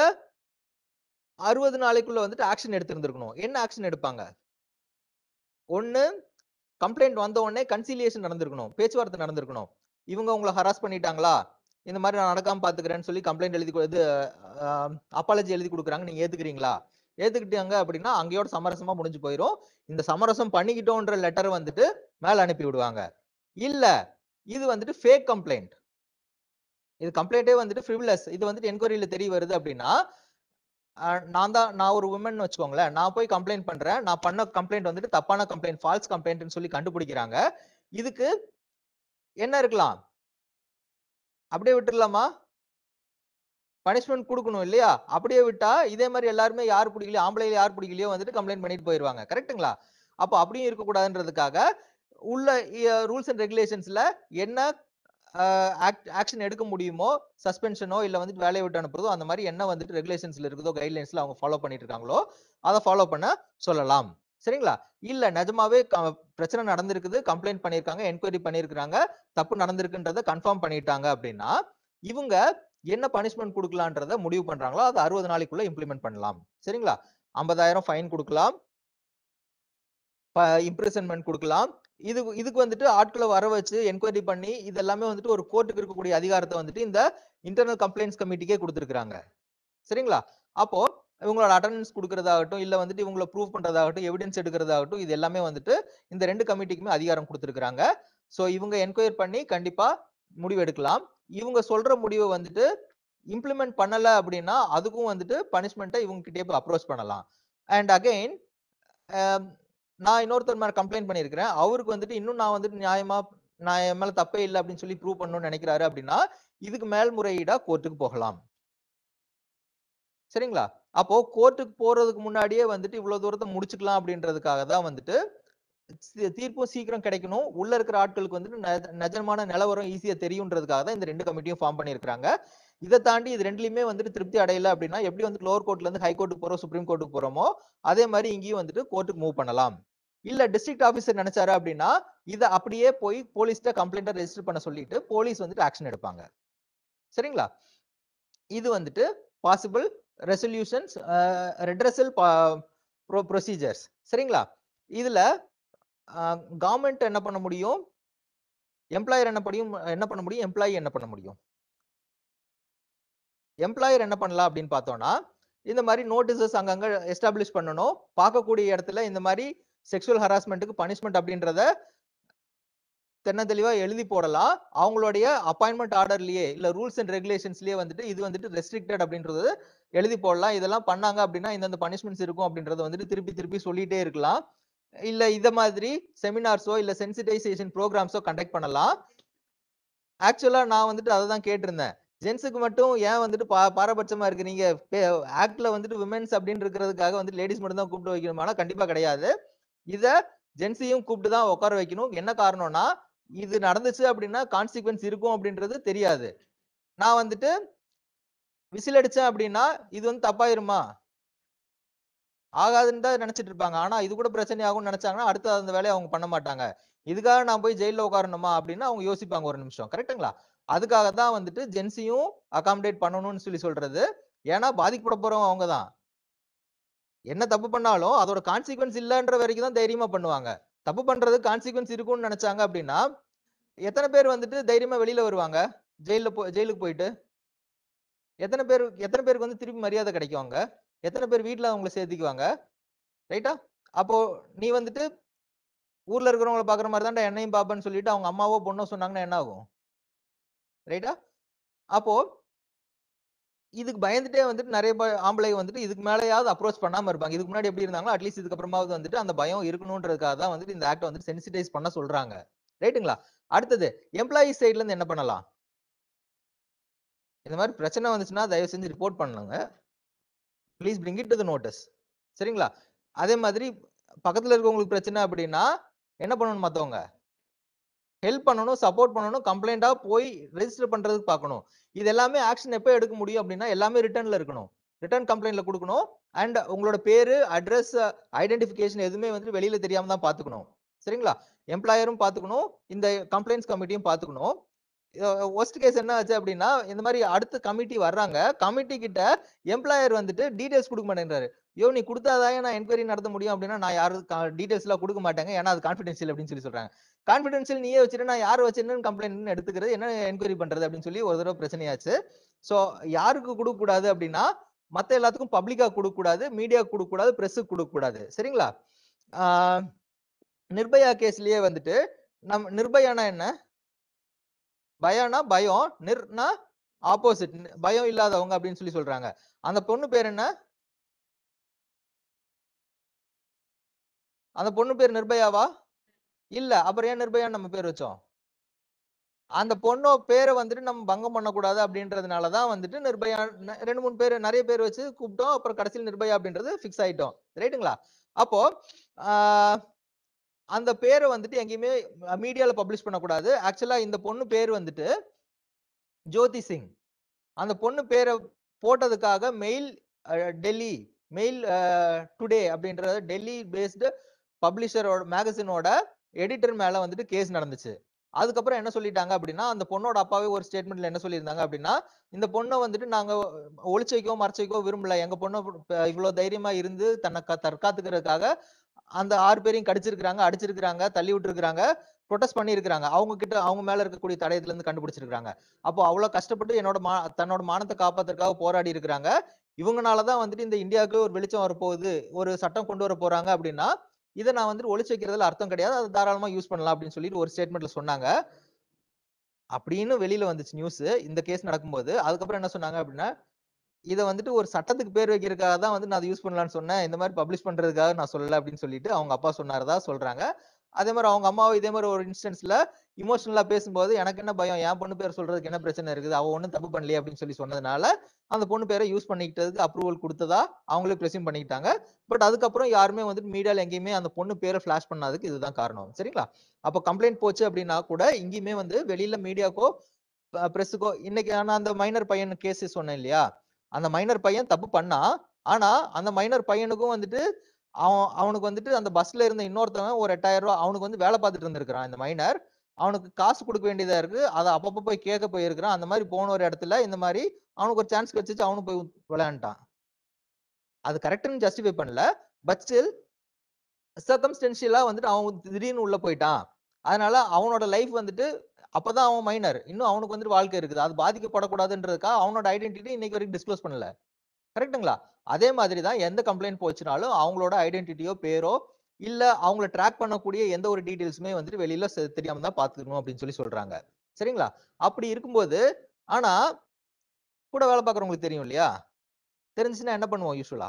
Speaker 3: அறுபது நாளைக்குள்ள வந்துட்டு ஆக்ஷன் எடுத்திருந்திருக்கணும் என்ன ஆக்ஷன் எடுப்பாங்க ஒன்னு கம்ப்ளைண்ட் வந்த உடனே கன்சிலியேஷன் நடந்திருக்கணும் பேச்சுவார்த்தை நடந்திருக்கணும் இவங்க உங்களை ஹராஸ் பண்ணிட்டாங்களா இந்த மாதிரி நான் நடக்காம பாத்துக்கிறேன்னு சொல்லி கம்ப்ளைண்ட் எழுதி கொடு- இது அப்பாலஜி எழுதி கொடுக்குறாங்க நீங்க ஏத்துக்கிறீங்களா ஏத்துக்கிட்டாங்க அப்படின்னா அங்கேயோட சமரசமா முடிஞ்சு போயிடும் இந்த சமரசம் பண்ணிக்கிட்டோன்ற லெட்டர் வந்துட்டு மேல அனுப்பி விடுவாங்க இல்ல இது வந்துட்டு ஃபேக் கம்ப்ளைண்ட் இது கம்ப்ளைண்டே வந்துட்டு ஃப்ரிவிலஸ் இது வந்துட்டு என்கொயரியில தெரிய வருது அப்படின்னா அஹ், நான் தான் நான் ஒரு உமன் வச்சுக்கோங்களேன் நான் போய் கம்ப்ளைண்ட் பண்றேன் நான் பண்ண கம்ப்ளைண்ட் வந்துட்டு தப்பான கம்ப்ளைண்ட் ஃபால்ஸ் கம்ப்ளைண்ட்னு சொல்லி கண்டுபிடிக்கிறாங்க இதுக்கு என்ன இருக்கலாம் அப்படியே விட்டுறலாமா பனிஷ்மெண்ட் கொடுக்கணும் இல்லையா அப்படியே விட்டா இதே மாதிரி எல்லாருமே யார் பிடிக்கலையோ ஆம்பளையில யார் பிடிக்கலையோ வந்துட்டு கம்ப்ளைண்ட் பண்ணிட்டு போயிருவாங்க கரெக்ட்டுங்களா அப்போ அப்படியும் இருக்கக்கூடாதுன்றதுக்காக உள்ள ரூல்ஸ் அண்ட் ரெகுலேஷன்ஸ்ல என்ன ஆக்ஷன் எடுக்க முடியுமோ சஸ்பென்ஷனோ இல்ல வந்துட்டு வேலையை விட்டு அனுப்புறதோ அந்த மாதிரி என்ன வந்துட்டு ரெகுலேஷன்ஸ்ல இருக்குதோ கைட்லைன்ஸ்ல அவங்க ஃபாலோ பண்ணிட்டு இருக்காங்களோ அதை ஃபாலோ பண்ண சொல்லலாம் சரிங்களா இல்ல நிஜமாவே க- பிரச்சனை நடந்திருக்குது கம்ப்ளைண்ட் பண்ணியிருக்காங்க என்கொயரி பண்ணியிருக்காங்க தப்பு நடந்திருக்குன்றத கன்ஃபார்ம் பண்ணிட்டாங்க அப்படின்னா இவங்க என்ன பனிஷ்மெண்ட் கொடுக்கலான்றத முடிவு பண்றாங்களோ அதை அறுபது நாளைக்குள்ள இம்ப்ளிமெண்ட் பண்ணலாம் சரிங்களா ஐம்பதாயிரம் ஃபைன் கொடுக்கலாம் இம்ப்ரிசன்மெண்ட் கொடுக்கலாம் இது இதுக்கு வந்துட்டு ஆட்களை வர வச்சு என்கொயரி பண்ணி இது எல்லாமே வந்துட்டு ஒரு கோர்ட்டுக்கு இருக்கக்கூடிய அதிகாரத்தை வந்துட்டு இந்த இன்டர்னல் கம்ப்ளைண்ட்ஸ் கமிட்டிக்கே கொடுத்துருக்காங்க சரிங்களா அப்போ இவங்களோட அட்டண்டன்ஸ் கொடுக்கறதாகட்டும் இல்ல வந்துட்டு இவங்கள ப்ரூவ் பண்றதாகட்டும் எவிடன்ஸ் எடுக்கிறதாகட்டும் இது எல்லாமே வந்துட்டு இந்த ரெண்டு கமிட்டிக்குமே அதிகாரம் கொடுத்துருக்காங்க ஸோ இவங்க என்கொயர் பண்ணி கண்டிப்பா முடிவு எடுக்கலாம் இவங்க சொல்ற முடிவை வந்துட்டு இம்ப்ளிமெண்ட் பண்ணல அப்படின்னா அதுக்கும் வந்துட்டு பனிஷ்மெண்ட்டை இவங்க கிட்டே போய் அப்ரோச் பண்ணலாம் அண்ட் அகைன் நான் இன்னொருத்தர் மேல கம்ப்ளைண்ட் பண்ணியிருக்கிறேன் அவருக்கு வந்துட்டு இன்னும் நான் வந்துட்டு நியாயமா நான் என் மேல தப்பே இல்லை அப்படின்னு சொல்லி ப்ரூவ் பண்ணணும்னு நினைக்கிறாரு அப்படின்னா இதுக்கு மேல்முறையீடா கோர்ட்டுக்கு போகலாம் சரிங்களா அப்போ கோர்ட்டுக்கு போறதுக்கு முன்னாடியே வந்துட்டு இவ்வளவு தூரத்தை முடிச்சுக்கலாம் அப்படின்றதுக்காக தான் வந்துட்டு சி- தீர்ப்பும் சீக்கிரம் கிடைக்கணும் உள்ள இருக்கிற ஆட்களுக்கு வந்துட்டு நெஜ- நிஜமான நிலவரம் ஈஸியா தெரியுன்றதுக்காக தான் இந்த ரெண்டு கமிட்டியும் ஃபார்ம் பண்ணியிருக்காங்க இதை தாண்டி இது ரெண்டுலயுமே வந்துட்டு திருப்தி அடையல அப்படின்னா எப்படி வந்து லோவர் கோர்ட்ல இருந்து ஹை கோர்ட்டுக்கு போறோம் சுப்ரீம் கோர்ட்டுக்கு போறோமோ அதே மாதிரி இங்கேயும் வந்துட்டு கோர்ட்டுக்கு மூவ் பண்ணலாம் இல்ல டிஸ்ட்ரிக்ட் ஆபீசர் நினைச்சாரு அப்படின்னா இதை அப்படியே போய் போலீஸ்ட கம்ப்ளைண்ட்டை ரெஜிஸ்டர் பண்ண சொல்லிட்டு போலீஸ் வந்துட்டு ஆக்ஷன் எடுப்பாங்க சரிங்களா இது வந்துட்டு பாசிபிள் ரெசல்யூஷன்ஸ் ரெட்ரஸல் ப்ரொசீஜர்ஸ் சரிங்களா இதுல கவர்மெண்ட் என்ன பண்ண முடியும் எம்ப்ளாயர் என்ன படியும் என்ன பண்ண முடியும் எம்ப்ளாயி என்ன பண்ண முடியும் எம்ப்ளாயர் என்ன பண்ணலாம் அப்படின்னு பார்த்தோம்னா இந்த மாதிரி நோட்டீசஸ் அங்கங்க எஸ்டாப்ளிஷ் பண்ணணும் பார்க்கக்கூடிய இடத்துல இந்த மாதிரி செக்ஷுவல் ஹராஸ்மெண்ட்டுக்கு பனிஷ்மெண்ட் அப்படின்றத தென்ன தெளிவா எழுதி போடலாம் அவங்களுடைய அப்பாயின்மெண்ட் ஆர்டர்லயே இல்ல ரூல்ஸ் அண்ட் ரெகுலேஷன்ஸ்லயே வந்துட்டு இது வந்துட்டு ரெஸ்ட்ரிக்டட் அப்படின்றது எழுதி போடலாம் இதெல்லாம் பண்ணாங்க அப்படின்னா இந்தந்த பனிஷ்மெண்ட்ஸ் இருக்கும் அப்படின்றத வந்துட்டு திருப்பி திருப்பி சொல்லிட்டே இருக்கலாம் இல்ல இத மாதிரி செமினார்ஸோ இல்ல சென்சிடைசேஷன் ப்ரோக்ராம்ஸோ கண்டக்ட் பண்ணலாம் ஆக்சுவலா நான் வந்துட்டு அதை தான் கேட்டிருந்தேன் ஜென்ஸுக்கு மட்டும் ஏன் வந்துட்டு பா பாரபட்சமா இருக்கு நீங்க ஆக்ட்ல வந்துட்டு விமென்ஸ் அப்படின்னு இருக்கிறதுக்காக வந்து லேடிஸ் மட்டும் தான் கூப்பிட்டு வைக்கணுமானா கண்டிப்பா கிடையாது இத ஜென்ஸையும் கூப்பிட்டு தான் உட்கார வைக்கணும் என்ன காரணம்னா இது நடந்துச்சு அப்படின்னா கான்சிக்வன்ஸ் இருக்கும் அப்படின்றது தெரியாது நான் வந்துட்டு விசில் அடிச்சேன் அப்படின்னா இது வந்து தப்பாயிருமா ஆகாதுன்னு தான் நினைச்சிட்டு இருப்பாங்க ஆனா இது கூட பிரச்சனை ஆகும்னு நினைச்சாங்கன்னா அடுத்து அந்த வேலையை அவங்க பண்ண மாட்டாங்க இதுக்காக நான் போய் ஜெயில உட்காரணுமா அப்படின்னு அவங்க யோசிப்பாங்க ஒரு நிமிஷம் கரெக்ட்டுங்களா அதுக்காக தான் வந்துட்டு ஜென்ஸையும் அகாமடேட் பண்ணணும்னு சொல்லி சொல்றது ஏன்னா பாதிக்கப்பட போறவங்க அவங்க தான் என்ன தப்பு பண்ணாலும் அதோட கான்சிக்வன்ஸ் இல்லைன்ற வரைக்கும் தான் தைரியமா பண்ணுவாங்க தப்பு பண்றது கான்சிக்வன்ஸ் இருக்கும்னு நினைச்சாங்க அப்படின்னா எத்தனை பேர் வந்துட்டு தைரியமா வெளியில வருவாங்க ஜெயில போ ஜெயிலுக்கு போயிட்டு எத்தனை பேர் எத்தனை பேருக்கு வந்து திருப்பி மரியாதை கிடைக்கும் அங்க எத்தனை பேர் வீட்ல அவங்கள சேர்த்துக்குவாங்க ரைட்டா அப்போ நீ வந்துட்டு ஊர்ல இருக்கிறவங்கள பாக்குற மாதிரி தான்டா என்னையும் பாப்பேன்னு சொல்லிட்டு அவங்க அம்மாவோ பொண்ணோ சொன்னாங்கன்னா என்ன ஆகும் ரைட்டா அப்போ இதுக்கு பயந்துட்டே வந்துட்டு நிறைய ப- ஆம்பளை வந்துட்டு இதுக்கு மேலேயாவது அப்ரோச் பண்ணாம இருப்பாங்க இதுக்கு முன்னாடி எப்படி இருந்தாங்களோ அட்லீஸ்ட் இதுக்கு அப்புறமாவது வந்துட்டு அந்த பயம் இருக்கணும்ன்றதுக்காக தான் வந்துட்டு இந்த ஆக்ட் வந்து சென்சிடைஸ் பண்ண சொல்றாங்க ரைட்டுங்களா அடுத்தது எம்ப்ளாயி சைட்ல இருந்து என்ன பண்ணலாம் இந்த மாதிரி பிரச்சனை வந்துச்சுன்னா தயவு செஞ்சு ரிப்போர்ட் பண்ணுங்க please bring it to the notice சரிங்களா அதே மாதிரி பக்கத்துல இருக்கவங்களுக்கு பிரச்சனை அப்படின்னா என்ன பண்ணணும் மத்தவங்க ஹெல்ப் பண்ணணும் சப்போர்ட் பண்ணணும் கம்ப்ளைண்டா போய் ரெஜிஸ்டர் பண்றதுக்கு பார்க்கணும் இது எல்லாமே ஆக்ஷன் எப்போ எடுக்க முடியும் அப்படின்னா எல்லாமே ரிட்டர்ன்ல இருக்கணும் ரிட்டர்ன் கம்ப்ளைண்ட்ல கொடுக்கணும் அண்ட் உங்களோட பேரு அட்ரஸ் ஐடென்டிஃபிகேஷன் எதுவுமே வந்து வெளியில தெரியாம தான் பாத்துக்கணும் சரிங்களா எம்ப்ளாயரும் பாத்துக்கணும் இந்த கம்ப்ளைண்ட்ஸ் கமிட்டியும் பாத்துக்கணும் ஒஸ்ட் கேஸ் என்ன ஆச்சு அப்படின்னா இந்த மாதிரி அடுத்த கமிட்டி வர்றாங்க கமிட்டி கிட்ட எம்ப்ளாயர் வந்துட்டு டீடைல்ஸ் கொடுக்க மாட்டேங்கிறாரு யோ நீ கொடுத்தாதான் நான் என்கொயரி நடத்த முடியும் அப்படின்னா நான் யாரும் டீடைல்ஸ் எல்லாம் கொடுக்க மாட்டேங்க ஏன்னா அது கான்ஃபிடென்ஷியல் அப்படின்னு சொல்லி சொல்றாங்க கான்ஃபிடென்ஷியல் நீயே வச்சுட்டு நான் யார் வச்சிருந்தேன்னு கம்ப்ளைண்ட் எடுத்துக்கிறது என்ன என்கொயரி பண்றது அப்படின்னு சொல்லி ஒரு தடவை பிரச்சனையாச்சு ஸோ யாருக்கு கொடுக்க கூடாது அப்படின்னா மத்த எல்லாத்துக்கும் பப்ளிக்கா கொடுக்க கூடாது மீடியா கொடுக்க கூடாது பிரஸுக்கு கொடுக்க கூடாது சரிங்களா ஆஹ் நிர்பயா கேஸ்லயே வந்துட்டு நம் நிர்பயானா என்ன பயானா பயம் நிர்னா ஆப்போசிட் பயம் இல்லாதவங்க அப்படின்னு சொல்லி சொல்றாங்க அந்த பொண்ணு பேர் என்ன அந்த பொண்ணு பேர் நிர்பயாவா இல்ல அப்புறம் ஏன் நிர்பயான்னு நம்ம பேர் வச்சோம் அந்த பொண்ணோ பேரை வந்துட்டு நம்ம பங்கம் பண்ணக்கூடாது அப்படின்றதுனாலதான் வந்துட்டு நிர்பயா ந- ரெண்டு மூணு பேர் நிறைய பேர் வச்சு கூப்பிட்டோம் அப்புறம் கடைசியில் நிர்பயா அப்படின்றது ஃபிக்ஸ் ஆயிட்டோம் ரைட்டுங்களா அப்போ ஆஹ் அந்த பேரை வந்துட்டு எங்கேயுமே மீடியால பப்ளிஷ் பண்ணக்கூடாது ஆக்சுவலா இந்த பொண்ணு பேர் வந்துட்டு ஜோதி சிங் அந்த பொண்ணு பேரை போட்டதுக்காக மெயில் டெல்லி மெயில் டுடே அப்படின்ற டெல்லி பேஸ்டு பப்ளிஷரோட மேகசினோட எடிட்டர் மேல வந்துட்டு கேஸ் நடந்துச்சு அதுக்கப்புறம் என்ன சொல்லிட்டாங்க அப்படின்னா அந்த பொண்ணோட அப்பாவே ஒரு ஸ்டேட்மெண்ட்ல என்ன சொல்லியிருந்தாங்க அப்படின்னா இந்த பொண்ணை வந்துட்டு நாங்க ஒளிச்சு வைக்கவோ மறைச்சு வைக்கவோ விரும்பல எங்க பொண்ணை ப- இவ்வளவு தைரியமா இருந்து தன்னை க- தற்காத்துக்கிறதுக்காக அந்த ஆறு பேரையும் கடிச்சிருக்கிறாங்க அடிச்சிருக்கிறாங்க தள்ளி விட்டுருக்காங்க ப்ரொடெஸ்ட் பண்ணியிருக்கிறாங்க அவங்க கிட்ட அவங்க மேல இருக்கக்கூடிய தடயத்துல இருந்து கண்டுபிடிச்சிருக்காங்க அப்போ அவ்வளவு கஷ்டப்பட்டு என்னோட மா தன்னோட மானத்தை காப்பாத்துறதுக்காக போராடி இருக்கிறாங்க இவங்கனாலதான் வந்துட்டு இந்த இந்தியாவுக்கு ஒரு வெளிச்சம் வரப்போகுது ஒரு சட்டம் கொண்டு வர போறாங்க அப்படின்னா இதை நான் வந்துட்டு ஒளிச்சு வைக்கிறதுல அர்த்தம் கிடையாது அது தாராளமா யூஸ் பண்ணலாம் அப்படின்னு சொல்லிட்டு ஒரு ஸ்டேட்மெண்ட்ல சொன்னாங்க அப்படின்னு வெளியில வந்துச்சு நியூஸ் இந்த கேஸ் நடக்கும்போது அதுக்கப்புறம் என்ன சொன்னாங்க அப்படின்னா இதை வந்துட்டு ஒரு சட்டத்துக்கு பேர் வைக்கிறதுக்காக தான் வந்து நான் அதை யூஸ் பண்ணலாம்னு சொன்னேன் இந்த மாதிரி பப்ளிஷ் பண்றதுக்காக நான் சொல்லல அப்படின்னு சொல்லிட்டு அவங்க அப்பா சொன்னாரதா சொல்றாங்க அதே மாதிரி அவங்க அம்மாவும் இதே மாதிரி ஒரு இன்ஸ்டன்ஸ்ல இமோஷனலா பேசும்போது எனக்கு என்ன பயம் என் பொண்ணு பேர் சொல்றதுக்கு என்ன பிரச்சனை இருக்குது அவ ஒண்ணும் தப்பு பண்ணலையே அப்படின்னு சொல்லி சொன்னதுனால அந்த பொண்ணு பேரை யூஸ் பண்ணிக்கிட்டதுக்கு அப்ரூவல் கொடுத்ததா அவங்களே பிரசிம் பண்ணிக்கிட்டாங்க பட் அதுக்கப்புறம் யாருமே வந்துட்டு மீடியால எங்கேயுமே அந்த பொண்ணு பேரை ஃபிளாஷ் பண்ணாததுக்கு இதுதான் காரணம் சரிங்களா அப்போ கம்ப்ளைண்ட் போச்சு அப்படின்னா கூட இங்கேயுமே வந்து வெளியில மீடியாக்கோ பிரஸுக்கோ இன்னைக்கு நான் அந்த மைனர் பையன் கேஸ் சொன்னேன் இல்லையா அந்த மைனர் பையன் தப்பு பண்ணா ஆனா அந்த மைனர் பையனுக்கும் வந்துட்டு அவன் அவனுக்கு வந்துட்டு அந்த பஸ்ல இருந்த இன்னொருத்தவன் ஒரு எட்டாயிரம் ரூபாய் அவனுக்கு வந்து வேலை பார்த்துட்டு இருந்திருக்கிறான் இந்த மைனர் அவனுக்கு காசு கொடுக்க வேண்டியதா இருக்கு அதை அப்பப்போ போய் கேட்க போயிருக்கிறான் அந்த மாதிரி போன ஒரு இடத்துல இந்த மாதிரி அவனுக்கு ஒரு சான்ஸ் கிடைச்சிச்சு அவனும் போய் விளையாண்டான் அது கரெக்ட்னு ஜஸ்டிஃபை பண்ணல பட் ஸ்டில் சர்க்கம்ஸ்டென்ஷியலா வந்துட்டு அவன் திடீர்னு உள்ள போயிட்டான் அதனால அவனோட லைஃப் வந்துட்டு அப்பதான் அவன் மைனர் இன்னும் அவனுக்கு வந்துட்டு வாழ்க்கை இருக்குது அது பாதிக்கப்படக்கூடாதுன்றதுக்காக அவனோட ஐடென்டிட்டி இன்னைக்கு வரைக்கும் டிஸ்க்ளோஸ் பண்ணல கரெக்ட்டுங்களா அதே மாதிரி தான் எந்த கம்ப்ளைண்ட் போச்சுனாலும் அவங்களோட ஐடென்டிட்டியோ பேரோ இல்ல அவங்கள ட்ராக் பண்ணக்கூடிய எந்த ஒரு டீடைல்ஸுமே வந்துட்டு வெளியில செ- தெரியாம தான் பாத்துக்கணும் அப்படின்னு சொல்லி சொல்றாங்க சரிங்களா அப்படி இருக்கும்போது ஆனா கூட வேலை பார்க்குறவங்களுக்கு தெரியும் இல்லையா தெரிஞ்சுச்சுன்னா என்ன பண்ணுவோம் யூஸ்வலா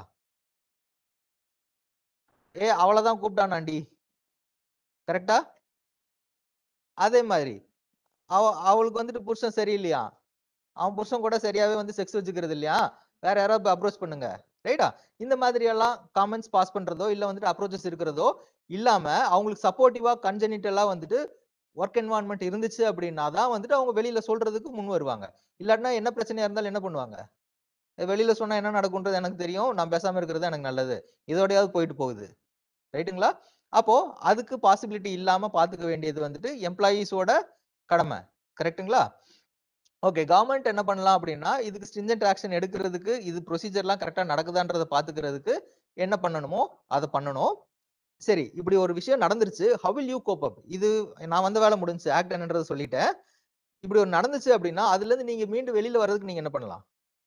Speaker 3: ஏ அவளதான் கூப்பிட்டானாண்டி கரெக்டா அதே மாதிரி அவ அவளுக்கு வந்துட்டு புருஷன் சரியில்லையா அவன் புருஷன் கூட சரியாவே வந்து செக்ஸ் வச்சுக்கிறது இல்லையா வேற யாராவது அப்ரோச் பண்ணுங்க ரைட்டா இந்த மாதிரி எல்லாம் காமெண்ட்ஸ் பாஸ் பண்றதோ இல்ல வந்துட்டு அப்ரோச்சஸ் இருக்கிறதோ இல்லாம அவங்களுக்கு சப்போர்ட்டிவா கன்ஜெனிட்டலா வந்துட்டு ஒர்க் என்வான்மெண்ட் இருந்துச்சு அப்படின்னா தான் வந்துட்டு அவங்க வெளியில சொல்றதுக்கு முன் வருவாங்க இல்லாட்டினா என்ன பிரச்சனையா இருந்தாலும் என்ன பண்ணுவாங்க "ஏய், வெளியில சொன்னா என்ன நடக்கும்ன்றது எனக்கு தெரியும் நான் பேசாம இருக்கிறது எனக்கு நல்லது இதோடயாவது போயிட்டு போகுது ரைட்டுங்களா அப்போ அதுக்கு பாசிபிலிட்டி இல்லாம பாத்துக்க வேண்டியது வந்துட்டு எம்ப்ளாயீஸோட கடமை கரெக்ட்டுங்களா ஓகே கவர்மெண்ட் என்ன பண்ணலாம் அப்படின்னா இதுக்கு ஸ்ட்ரிஞ்சன்ட் ஆக்ஷன் எடுக்கிறதுக்கு இது ப்ரொசீஜர்லாம் கரெக்டாக நடக்குதான்றதை பார்த்துக்கிறதுக்கு என்ன பண்ணணுமோ அதை பண்ணணும் சரி இப்படி ஒரு விஷயம் நடந்துருச்சு how will you cope up இது நான் வந்த வேலை முடிஞ்சுச்சு ஆக்ட் என்னன்றதை சொல்லிட்டேன் இப்படி ஒரு நடந்துச்சு அப்படின்னா அதுல இருந்து நீங்க மீண்டும் வெளியில வர்றதுக்கு நீங்க என்ன பண்ணலாம்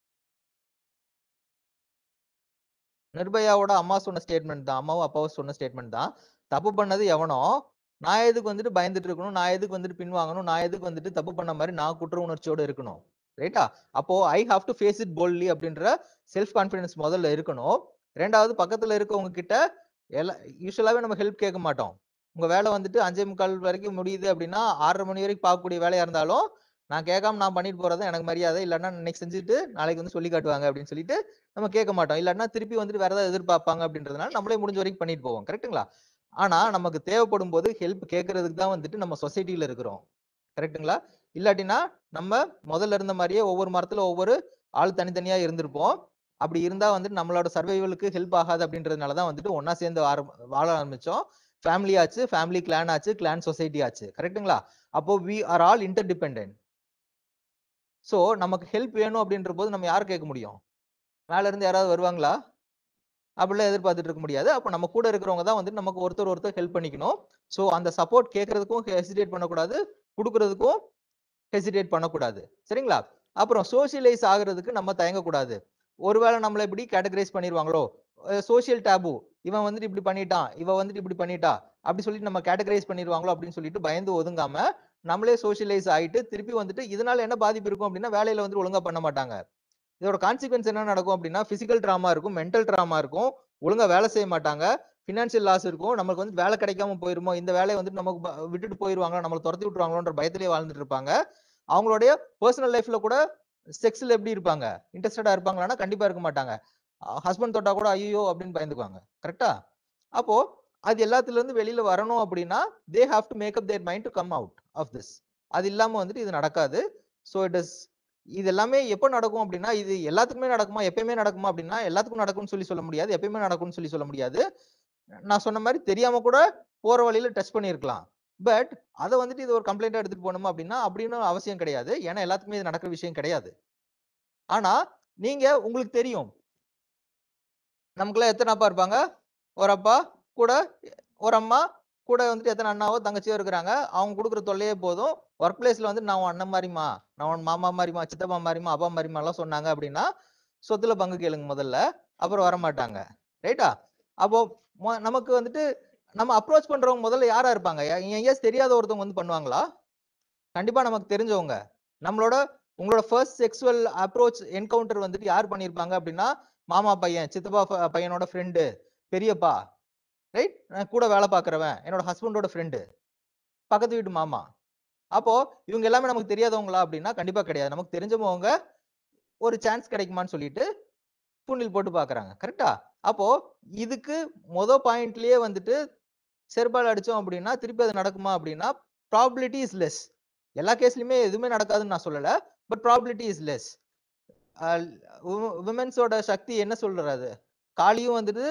Speaker 3: நிர்பயாவோட அம்மா சொன்ன ஸ்டேட்மெண்ட் தான் அம்மாவும் அப்பாவும் சொன்ன ஸ்டேட்மெண்ட் தான் தப்பு பண்ணது எவனோ நான் எதுக்கு வந்துட்டு பயந்துட்டு இருக்கணும் நான் எதுக்கு வந்துட்டு பின்வாங்கணும் நான் எதுக்கு வந்துட்டு தப்பு பண்ண மாதிரி நான் குற்ற உணர்ச்சியோட இருக்கணும் ரைட்டா அப்போ I have to face it boldly அப்படின்ற செல்ஃப் கான்ஃபிடன்ஸ் முதல்ல இருக்கணும் ரெண்டாவது பக்கத்துல இருக்கவங்க கிட்ட எல்லா யூஸ்வலாவே நம்ம ஹெல்ப் கேட்க மாட்டோம் உங்க வேலை வந்துட்டு அஞ்சே முக்கால் வரைக்கும் முடியுது அப்படின்னா ஆறரை மணி வரைக்கும் பார்க்கக்கூடிய வேலையா இருந்தாலும் நான் கேட்காம நான் பண்ணிட்டு போறது எனக்கு மரியாதை இல்லைன்னா இன்னைக்கு செஞ்சுட்டு நாளைக்கு வந்து சொல்லி காட்டுவாங்க அப்படின்னு சொல்லிட்டு நம்ம கேட்க மாட்டோம் இல்லைன்னா திருப்பி வந்துட்டு வேற ஏதாவது எதிர்பார்ப்பாங்க அப்படின்றதுனால நம்மளே முடிஞ்ச வரைக்கும் பண்ணிட்டு போவோம் கரெக்ட்டுங்களா ஆனா நமக்கு தேவைப்படும் போது ஹெல்ப் கேட்கறதுக்கு தான் வந்துட்டு நம்ம சொசைட்டில இருக்கிறோம் கரெக்ட்டுங்களா இல்லாட்டினா நம்ம முதல்ல இருந்த மாதிரியே ஒவ்வொரு மரத்துல ஒவ்வொரு ஆள் தனித்தனியா இருந்திருப்போம் அப்படி இருந்தா வந்துட்டு நம்மளோட சர்வைவலுக்கு ஹெல்ப் ஆகாது அப்படின்றதுனால தான் வந்துட்டு ஒண்ணா சேர்ந்து ஆரம் வாழ ஆரம்பிச்சோம் ஃபேமிலி ஆச்சு ஃபேமிலி கிளான் ஆச்சு கிளான் சொசைட்டி ஆச்சு கரெக்ட்டுங்களா அப்போ we are all interdependent so நமக்கு ஹெல்ப் வேணும் அப்படின்ற போது நம்ம யார் கேட்க முடியும் மேல இருந்து யாராவது வருவாங்களா அப்படிலாம் எதிர்பார்த்துட்டு இருக்க முடியாது அப்போ நம்ம கூட இருக்கிறவங்க தான் வந்து நமக்கு ஒருத்தர் ஒருத்தர் ஹெல்ப் பண்ணிக்கணும் ஸோ அந்த சப்போர்ட் கேட்கறதுக்கும் ஹெசிடேட் பண்ணக்கூடாது கொடுக்கறதுக்கும் ஹெசிடேட் பண்ணக்கூடாது சரிங்களா அப்புறம் சோஷியலைஸ் ஆகுறதுக்கு நம்ம தயங்கக்கூடாது ஒருவேளை நம்மளை இப்படி கேட்டகரைஸ் பண்ணிடுவாங்களோ சோஷியல் டேபு இவன் வந்துட்டு இப்படி பண்ணிட்டான் இவ வந்துட்டு இப்படி பண்ணிட்டா அப்படி சொல்லிட்டு நம்ம கேட்டகரைஸ் பண்ணிடுவாங்களோ அப்படின்னு சொல்லிட்டு பயந்து ஒதுங்காம நம்மளே சோஷியலைஸ் ஆயிட்டு திருப்பி வந்துட்டு இதனால என்ன பாதிப்பு இருக்கும் அப்படின்னா வேலையில வந்து ஒழுங்கா பண்ண மாட்டாங்க இதோட கான்சிக்வன்ஸ் என்ன நடக்கும் அப்படின்னா பிசிக்கல் ட்ராமா இருக்கும் மென்டல் ட்ராமா இருக்கும் ஒழுங்கா வேலை செய்ய மாட்டாங்க ஃபினான்ஷியல் லாஸ் இருக்கும் நமக்கு வந்து வேலை கிடைக்காம போயிருமோ இந்த வேலையை வந்துட்டு நமக்கு ப- விட்டுட்டு போயிருவாங்க நம்மளை துரத்தி விட்டுருவாங்களோன்ற பயத்திலேயே வாழ்ந்துட்டு இருப்பாங்க அவங்களுடைய பர்சனல் லைஃப்ல கூட செக்ஸ்ல எப்படி இருப்பாங்க இன்ட்ரெஸ்டடா இருப்பாங்களான்னா கண்டிப்பா இருக்க மாட்டாங்க ஹஸ்பண்ட் தொட்டா கூட ஐயோ அப்படின்னு பயந்துக்குவாங்க கரெக்டா அப்போ அது எல்லாத்துல இருந்து வெளியில வரணும் அப்படின்னா they have to make up their mind to come out of this அது இல்லாம வந்துட்டு இது நடக்காது ஸோ இட் இஸ் இது எல்லாமே எப்போ நடக்கும் அப்படின்னா இது எல்லாத்துக்குமே நடக்குமா எப்பயுமே நடக்குமா அப்படின்னா எல்லாத்துக்கும் நடக்கும்னு சொல்லி சொல்ல முடியாது எப்பயுமே நடக்கும்னு சொல்லி சொல்ல முடியாது நான் சொன்ன மாதிரி தெரியாம கூட போற வழியில டச் பண்ணியிருக்கலாம் பட் அதை வந்துட்டு இது ஒரு கம்ப்ளைண்டா எடுத்துட்டு போகணுமா அப்படின்னா அப்படின்னு அவசியம் கிடையாது ஏன்னா எல்லாத்துக்குமே இது நடக்கிற விஷயம் கிடையாது ஆனா நீங்க உங்களுக்கு தெரியும் நமக்குள்ள எத்தனை அப்பா இருப்பாங்க ஒரு அப்பா கூட ஒரு அம்மா கூட வந்துட்டு எத்தனை அண்ணாவோ தங்கச்சியோ இருக்கிறாங்க அவங்க கொடுக்குற தொல்லையே போதும் ஒர்க் பிளேஸ்ல வந்து நான் உன் அண்ணன் மாதிரிமா நான் உன் மாமா மாதிரிமா சித்தப்பா மாதிரிமா அப்பா மாதிரிமா எல்லாம் சொன்னாங்க அப்படின்னா சொத்துல பங்கு கேளுங்க முதல்ல அப்புறம் வர மாட்டாங்க ரைட்டா அப்போ மொ- நமக்கு வந்துட்டு நம்ம அப்ரோச் பண்றவங்க முதல்ல யாரா இருப்பாங்க எங்கேயாச்சும் தெரியாத ஒருத்தவங்க வந்து பண்ணுவாங்களா கண்டிப்பா நமக்கு தெரிஞ்சவங்க நம்மளோட உங்களோட ஃபர்ஸ்ட் செக்ஸுவல் அப்ரோச் என்கவுண்டர் வந்துட்டு யார் பண்ணியிருப்பாங்க அப்படின்னா மாமா பையன் சித்தப்பா ஃப- பையனோட ஃப்ரெண்டு பெரியப்பா ரைட் கூட வேலை பார்க்குறவன் என்னோட ஹஸ்பண்டோட ஃப்ரெண்டு பக்கத்து வீட்டு மாமா அப்போ இவங்க எல்லாமே நமக்கு தெரியாதவங்களா அப்படின்னா கண்டிப்பா கிடையாது நமக்கு தெரிஞ்சவங்க ஒரு சான்ஸ் கிடைக்குமான்னு சொல்லிட்டு தூண்டில் போட்டு பார்க்கறாங்க கரெக்டா அப்போ இதுக்கு மொத பாயிண்ட்லயே வந்துட்டு செருப்பால் அடிச்சோம் அப்படின்னா திருப்பி அது நடக்குமா அப்படின்னா ப்ராபிலிட்டி இஸ் லெஸ் எல்லா கேஸ்லயுமே எதுவுமே நடக்காதுன்னு நான் சொல்லல பட் ப்ராபிலிட்டி இஸ் லெஸ் விமென்ஸோட சக்தி என்ன சொல்றது காளியும் வந்துட்டு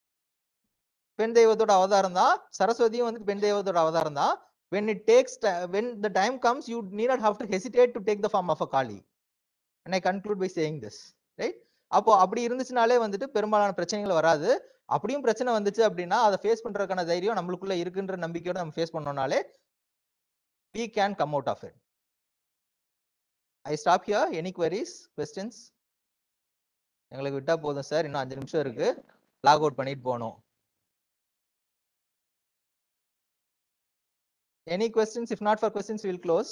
Speaker 3: பெண் தெய்வத்தோட அவதாரம் தான் சரஸ்வதியும் வந்துட்டு பெண் தெய்வத்தோட அவதாரம் தான் when it takes ti- when the time comes you need not have to hesitate to take the form of a kali and i conclude by saying this right அப்போ அப்படி இருந்துச்சுனாலே வந்துட்டு பெரும்பாலான பிரச்சனைகள் வராது அப்படியும் பிரச்சனை வந்துச்சு அப்படின்னா அதை ஃபேஸ் பண்றதுக்கான தைரியம் நம்மளுக்குள்ள இருக்குன்ற நம்பிக்கையோட நம்ம ஃபேஸ் பண்ணோம்னாலே we can come out of it i stop here any queries questions எங்களுக்கு விட்டா போதும் சார் இன்னும் அஞ்சு நிமிஷம் இருக்கு லாக் அவுட் பண்ணிட்டு போகணும் Any questions? If not for questions, we will close.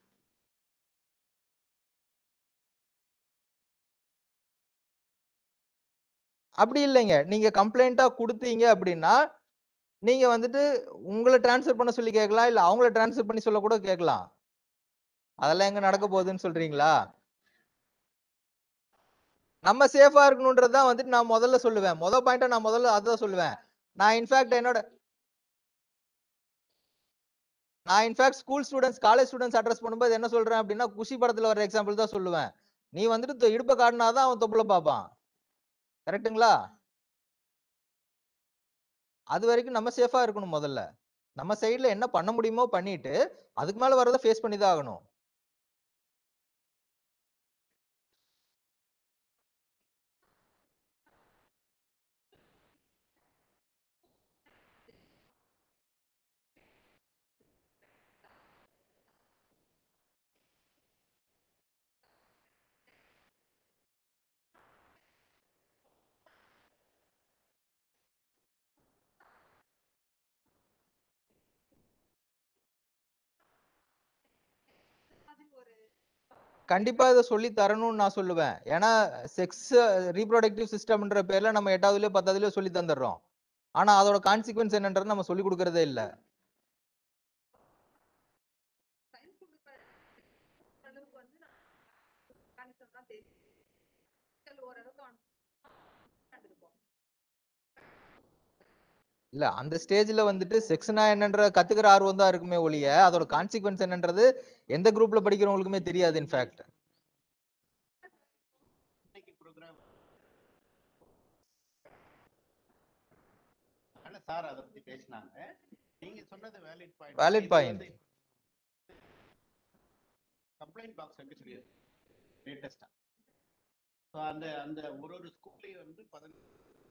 Speaker 3: அப்படி இல்லைங்க நீங்க கம்ப்ளைண்டா கொடுத்தீங்க அப்படின்னா நீங்க வந்துட்டு உங்களை டிரான்ஸ்ஃபர் பண்ண சொல்லி கேட்கலாம் இல்ல அவங்கள டிரான்ஸ்ஃபர் பண்ணி சொல்ல கூட கேட்கலாம் அதெல்லாம் எங்க நடக்க போகுதுன்னு சொல்றீங்களா நம்ம சேஃபா இருக்கணும்ன்றது தான் வந்துட்டு நான் முதல்ல சொல்லுவேன் முத பாயிண்டா நான் முதல்ல அதான் சொல்லுவேன் நான் இன்ஃபேக்ட் என்னோட நான் in fact school students college students address பண்ணும்போது என்ன சொல்றேன் அப்படின்னா குஷி படத்துல வர எக்ஸாம்பிள் தான் சொல்லுவேன் நீ வந்துட்டு தொ- இடுப்பை காட்டினாதான் அவன் தொப்புல பார்ப்பான் கரெக்ட்டுங்களா அது வரைக்கும் நம்ம சேஃபா இருக்கணும் முதல்ல நம்ம சைடுல என்ன பண்ண முடியுமோ பண்ணிட்டு அதுக்கு மேல வரதை ஃபேஸ் பண்ணி தான் ஆகணும் கண்டிப்பா இதை சொல்லி தரணும்னு நான் சொல்லுவேன் ஏன்னா செக்ஸ் ரீப்ரொடக்டிவ் சிஸ்டம்ன்ற பேர்ல நம்ம எட்டாவதுலயோ பத்தாவதுலயோ சொல்லி தந்துடுறோம் ஆனா அதோட கான்சிக்வன்ஸ் என்னன்றது நம்ம சொல்லி கொடுக்கறதே இல்ல
Speaker 4: சயின்ஸ் கொடுக்குற அளவுக்கு வந்து நான் மெக்கானிசம் தான் தெரியும் ஓரளவுக்கு வந்து இருப்போம்
Speaker 3: இல்ல அந்த ஸ்டேஜ்ல வந்துட்டு செக்ஷனா என்னன்ற கத்துக்கிற ஆர்வம் தான் இருக்குமே ஒழிய அதோட கான்சிக்வன்ஸ் என்னன்றது எந்த குரூப்ல படிக்கிறவங்களுக்குமே தெரியாது இன்ஃபேக்ட்
Speaker 2: இன்னைக்கு ப்ரோக்ராம் ஆனா சார் அதை பத்தி பேசினாங்க நீங்க சொன்னது valid point
Speaker 3: Valid point.
Speaker 2: Complaint box வைக்க சொல்லியிருக்கு லேட்டஸ்டா ஸோ அந்த அந்த ஒரு ஒரு ஸ்கூல்லையும் வந்து பதினஞ்சு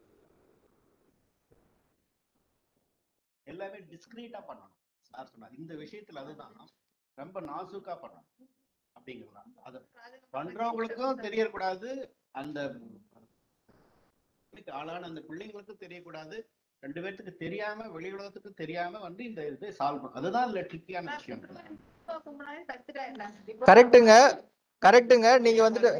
Speaker 2: எல்லாமே டிஸ்கிரீட்டா பண்ணணும் சார் சொன்னார் இந்த விஷயத்துல அதுதான் ரொம்ப நாசூக்கா பண்ணணும் அப்படிங்கிறது அது பண்றவங்களுக்கும் தெரியக்கூடாது அந்த இதுக்கு ஆளான அந்த பிள்ளைங்களுக்கும் தெரியக்கூடாது ரெண்டு பேர்த்துக்கு தெரியாம வெளி உலகத்துக்கு தெரியாம வந்து இந்த இது சால்வ் பண்ணும் அதுதான் இதுல ட்ரிக்கியான விஷயம்
Speaker 3: கரெக்ட்டுங்க கரெக்ட்டுங்க நீங்க வந்துட்டு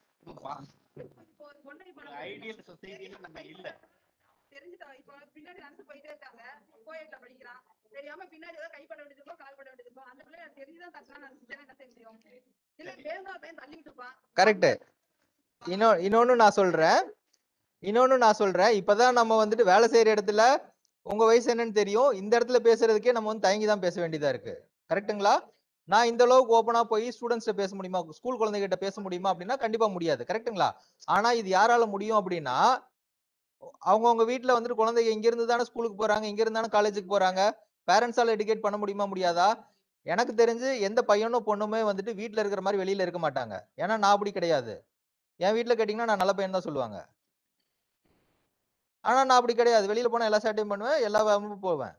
Speaker 2: ஐடியல் சொசைட்டில நம்ம இல்ல
Speaker 4: தெரிஞ்சுட்டா இப்போ பின்னாடி நடந்து போயிட்டே இருக்காங்க கோயில்ல படிக்கிறான் தெரியாம பின்னாடி ஏதோ கை பண்ண வேண்டியது கால் பண்ண வேண்டியது இருக்கும் அந்த பிள்ளை தெரிஞ்சுதான் தட்டலாம் நினைச்சுட்டேன் என்ன தெரியும் இல்ல வேணுமா பையன் தள்ளிட்டு இருப்பான்
Speaker 3: கரெக்ட் இன்னொ இன்னொன்னு நான் சொல்றேன் இன்னொன்னு நான் சொல்றேன் இப்பதான் நம்ம வந்துட்டு வேலை செய்யற இடத்துல உங்க வயசு என்னன்னு தெரியும் இந்த இடத்துல பேசுறதுக்கே நம்ம வந்து தயங்கி தான் பேச வேண்டியதா இருக்கு கரெக்ட்டுங்களா நான் இந்த அளவுக்கு ஓப்பனா போய் ஸ்டூடெண்ட்ஸ்ட பேச முடியுமா ஸ்கூல் குழந்தைகிட்ட பேச முடியுமா அப்படின்னா கண்டிப்பா முடியாது கரெக்ட்டுங்களா ஆனா இது யாரால முடியும் அப்படின்னா அவங்கவுங்க வீட்ல வந்துட்டு குழந்தைங்க இங்க இருந்து தானே ஸ்கூலுக்கு போறாங்க இங்க இருந்து தானே காலேஜுக்கு போறாங்க பேரண்ட்ஸால எடுகேட் பண்ண முடியுமா முடியாதா எனக்கு தெரிஞ்சு எந்த பையனும் பொண்ணுமே வந்துட்டு வீட்ல இருக்கிற மாதிரி வெளியில இருக்க மாட்டாங்க ஏன்னா நான் அப்படி கிடையாது என் வீட்ல கேட்டீங்கன்னா நான் நல்ல பையன் தான் சொல்லுவாங்க ஆனா நான் அப்படி கிடையாது வெளியில போனா எல்லா சேட்டையும் பண்ணுவேன் எல்லா வேகமும் போவேன்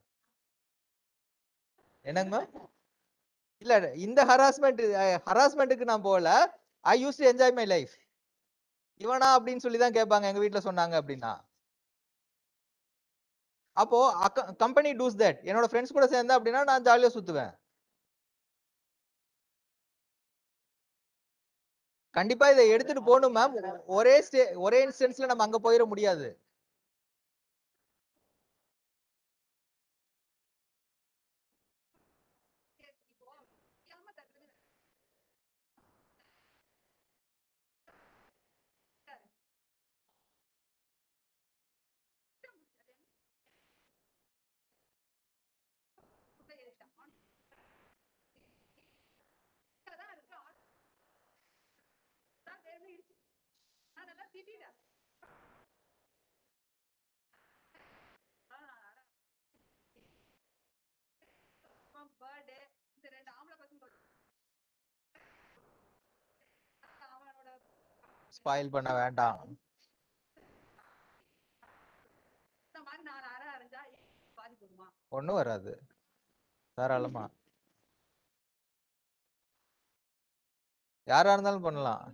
Speaker 3: என்னங்க இல்ல இந்த ஹராஸ்மெண்ட் ஹராஸ்மெண்ட்டுக்கு நான் போகல I use to enjoy my life இவனா அப்படின்னு சொல்லி தான் கேட்பாங்க எங்க வீட்ல சொன்னாங்க அப்படின்னா அப்போ கம்பெனி டூஸ் தட் என்னோட ஃப்ரெண்ட்ஸ் கூட சேர்ந்தேன் அப்படின்னா நான் ஜாலியா சுத்துவேன் கண்டிப்பா இதை எடுத்துட்டு போகணும் மேம் ஒரே ஸ்டே ஒரே இன்ஸ்டன்ஸ்ல நம்ம அங்க போயிட முடியாது
Speaker 4: இப்போ தெரியாம தட்டுறது அதெல்லாம் திட்டிட்டேன் பர்த்டே இந்த ரெண்டு ஆம்பளை பசங்க அவனோட
Speaker 3: ஸ்பாயில் பண்ண வேண்டாம்
Speaker 4: இந்த மாதிரி நாலு அரை அரைஞ்சா பாதி போடுமா
Speaker 3: ஒண்ணும் வராது தாராளமா யாரா இருந்தாலும் பண்ணலாம்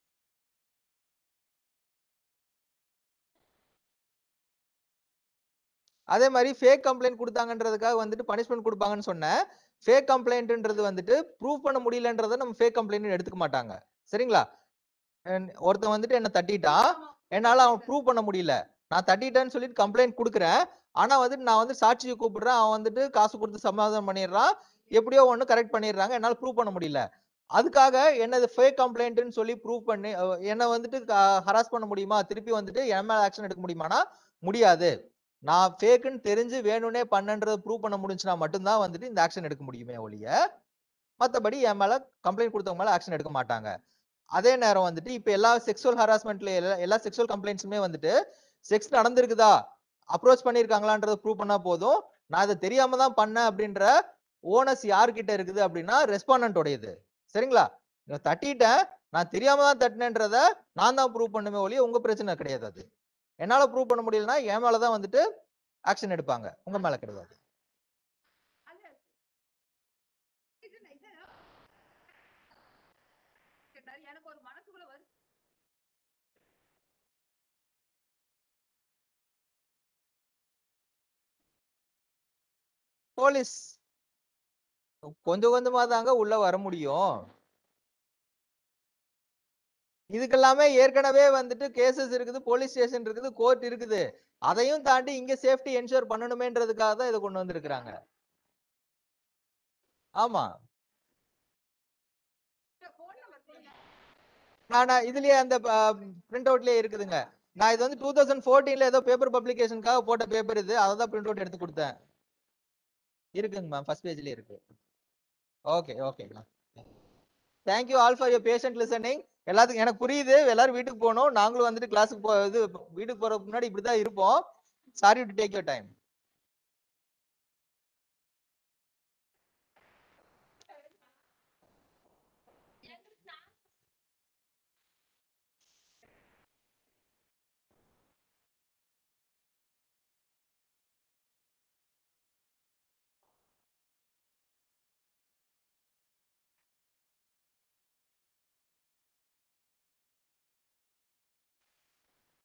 Speaker 3: அதே மாதிரி ஃபேக் கம்ப்ளைண்ட் கொடுத்தாங்கன்றதுக்காக வந்துட்டு பனிஷ்மெண்ட் கொடுப்பாங்கன்னு சொன்னேன் ஃபேக் கம்ப்ளைண்ட்ன்றது வந்துட்டு ப்ரூவ் பண்ண முடியலன்றத நம்ம ஃபேக் கம்ப்ளைண்ட் எடுத்துக்க மாட்டாங்க சரிங்களா And ஒருத்தன் வந்துட்டு என்ன தட்டிட்டான் என்னால அவன் ப்ரூவ் பண்ண முடியல நான் தட்டிட்டேன்னு சொல்லிட்டு கம்ப்ளைண்ட் கொடுக்குறேன் ஆனா வந்துட்டு நான் வந்து சாட்சியை கூப்பிடுறேன் அவன் வந்துட்டு காசு கொடுத்து சமாதானம் பண்ணிடுறான் எப்படியோ ஒண்ணு கரெக்ட் பண்ணிடுறாங்க என்னால ப்ரூவ் பண்ண முடியல அதுக்காக என்னது ஃபேக் கம்ப்ளைண்ட்னு சொல்லி ப்ரூவ் பண்ணி அஹ் என்னை வந்துட்டு ஹராஸ் பண்ண முடியுமா திருப்பி வந்துட்டு என் மேல ஆக்ஷன் எடுக்க முடியுமானா முடியாது நான் ஃபேக்குன்னு தெரிஞ்சு வேணும்னே பண்ணன்றதை ப்ரூவ் பண்ண முடிஞ்சுனா மட்டும்தான் வந்துட்டு இந்த ஆக்ஷன் எடுக்க முடியுமே ஒழிய மத்தபடி என் மேல கம்ப்ளைண்ட் கொடுத்தவங்க மேல ஆக்ஷன் எடுக்க மாட்டாங்க அதே நேரம் வந்துட்டு இப்ப எல்லா செக்ஸுவல் ஹராஸ்மெண்ட்ல எல்லா செக்ஸுவல் கம்ப்ளைண்ட்ஸுமே வந்துட்டு செக்ஸ் நடந்திருக்குதா அப்ரோச் பண்ணிருக்காங்களான்றத ப்ரூவ் பண்ணா போதும் நான் இதை தெரியாம தான் பண்ணேன் அப்படின்ற ஓனஸ் யார்கிட்ட இருக்குது அப்படின்னா ரெஸ்பாண்டன்ட் உடையது சரிங்களா இவன் தட்டிட்டேன் நான் தெரியாம தான் தட்டினேன்றத நான் தான் ப்ரூவ் பண்ணுமே ஒழிய உங்க பிரச்சனை கிடையாது அது என்னால ப்ரூவ் பண்ண முடியலன்னா என் மேலதான் வந்துட்டு ஆக்ஷன் எடுப்பாங்க உங்க மேல கிடையாது
Speaker 4: அல்ல இது நான் இது கேட்டாரு, எனக்கு ஒரு மனசுக்குள்ள வருது
Speaker 3: போலீஸ் கொஞ்சம் கொஞ்சமா தாங்க உள்ள வர முடியும் இதுக்கெல்லாமே ஏற்கனவே வந்துட்டு கேசஸ் இருக்குது போலீஸ் ஸ்டேஷன் இருக்குது கோர்ட் இருக்குது அதையும் தாண்டி இங்க சேஃப்டி என்ஷூர் பண்ணணுமேன்றதுக்காக தான் இதை கொண்டு வந்திருக்கிறாங்க ஆமா
Speaker 4: போன் நம்பர் கொடுங்க
Speaker 3: நான் இதுலயே அந்த பிரிண்ட் அவுட்லயே இருக்குதுங்க நான் இது வந்து டூ தௌசண்ட் ஃபோர்டீன்ல ஏதோ பேப்பர் பப்ளிகேஷனுக்காக போட்ட பேப்பர் இது அதை தான் பிரிண்ட் அவுட் எடுத்து கொடுத்தேன் இருக்குங்க மேம் ஃபர்ஸ்ட் பேஜ்லயே இருக்கு okay okay ma'am thank you all for your patient listening எல்லாத்துக்கும் எனக்கு புரியுது எல்லாரும் வீட்டுக்கு போகணும் நாங்களும் வந்துட்டு கிளாஸுக்கு போ இது வீட்டுக்கு போறதுக்கு முன்னாடி இப்படிதான் இருப்போம் sorry to take your time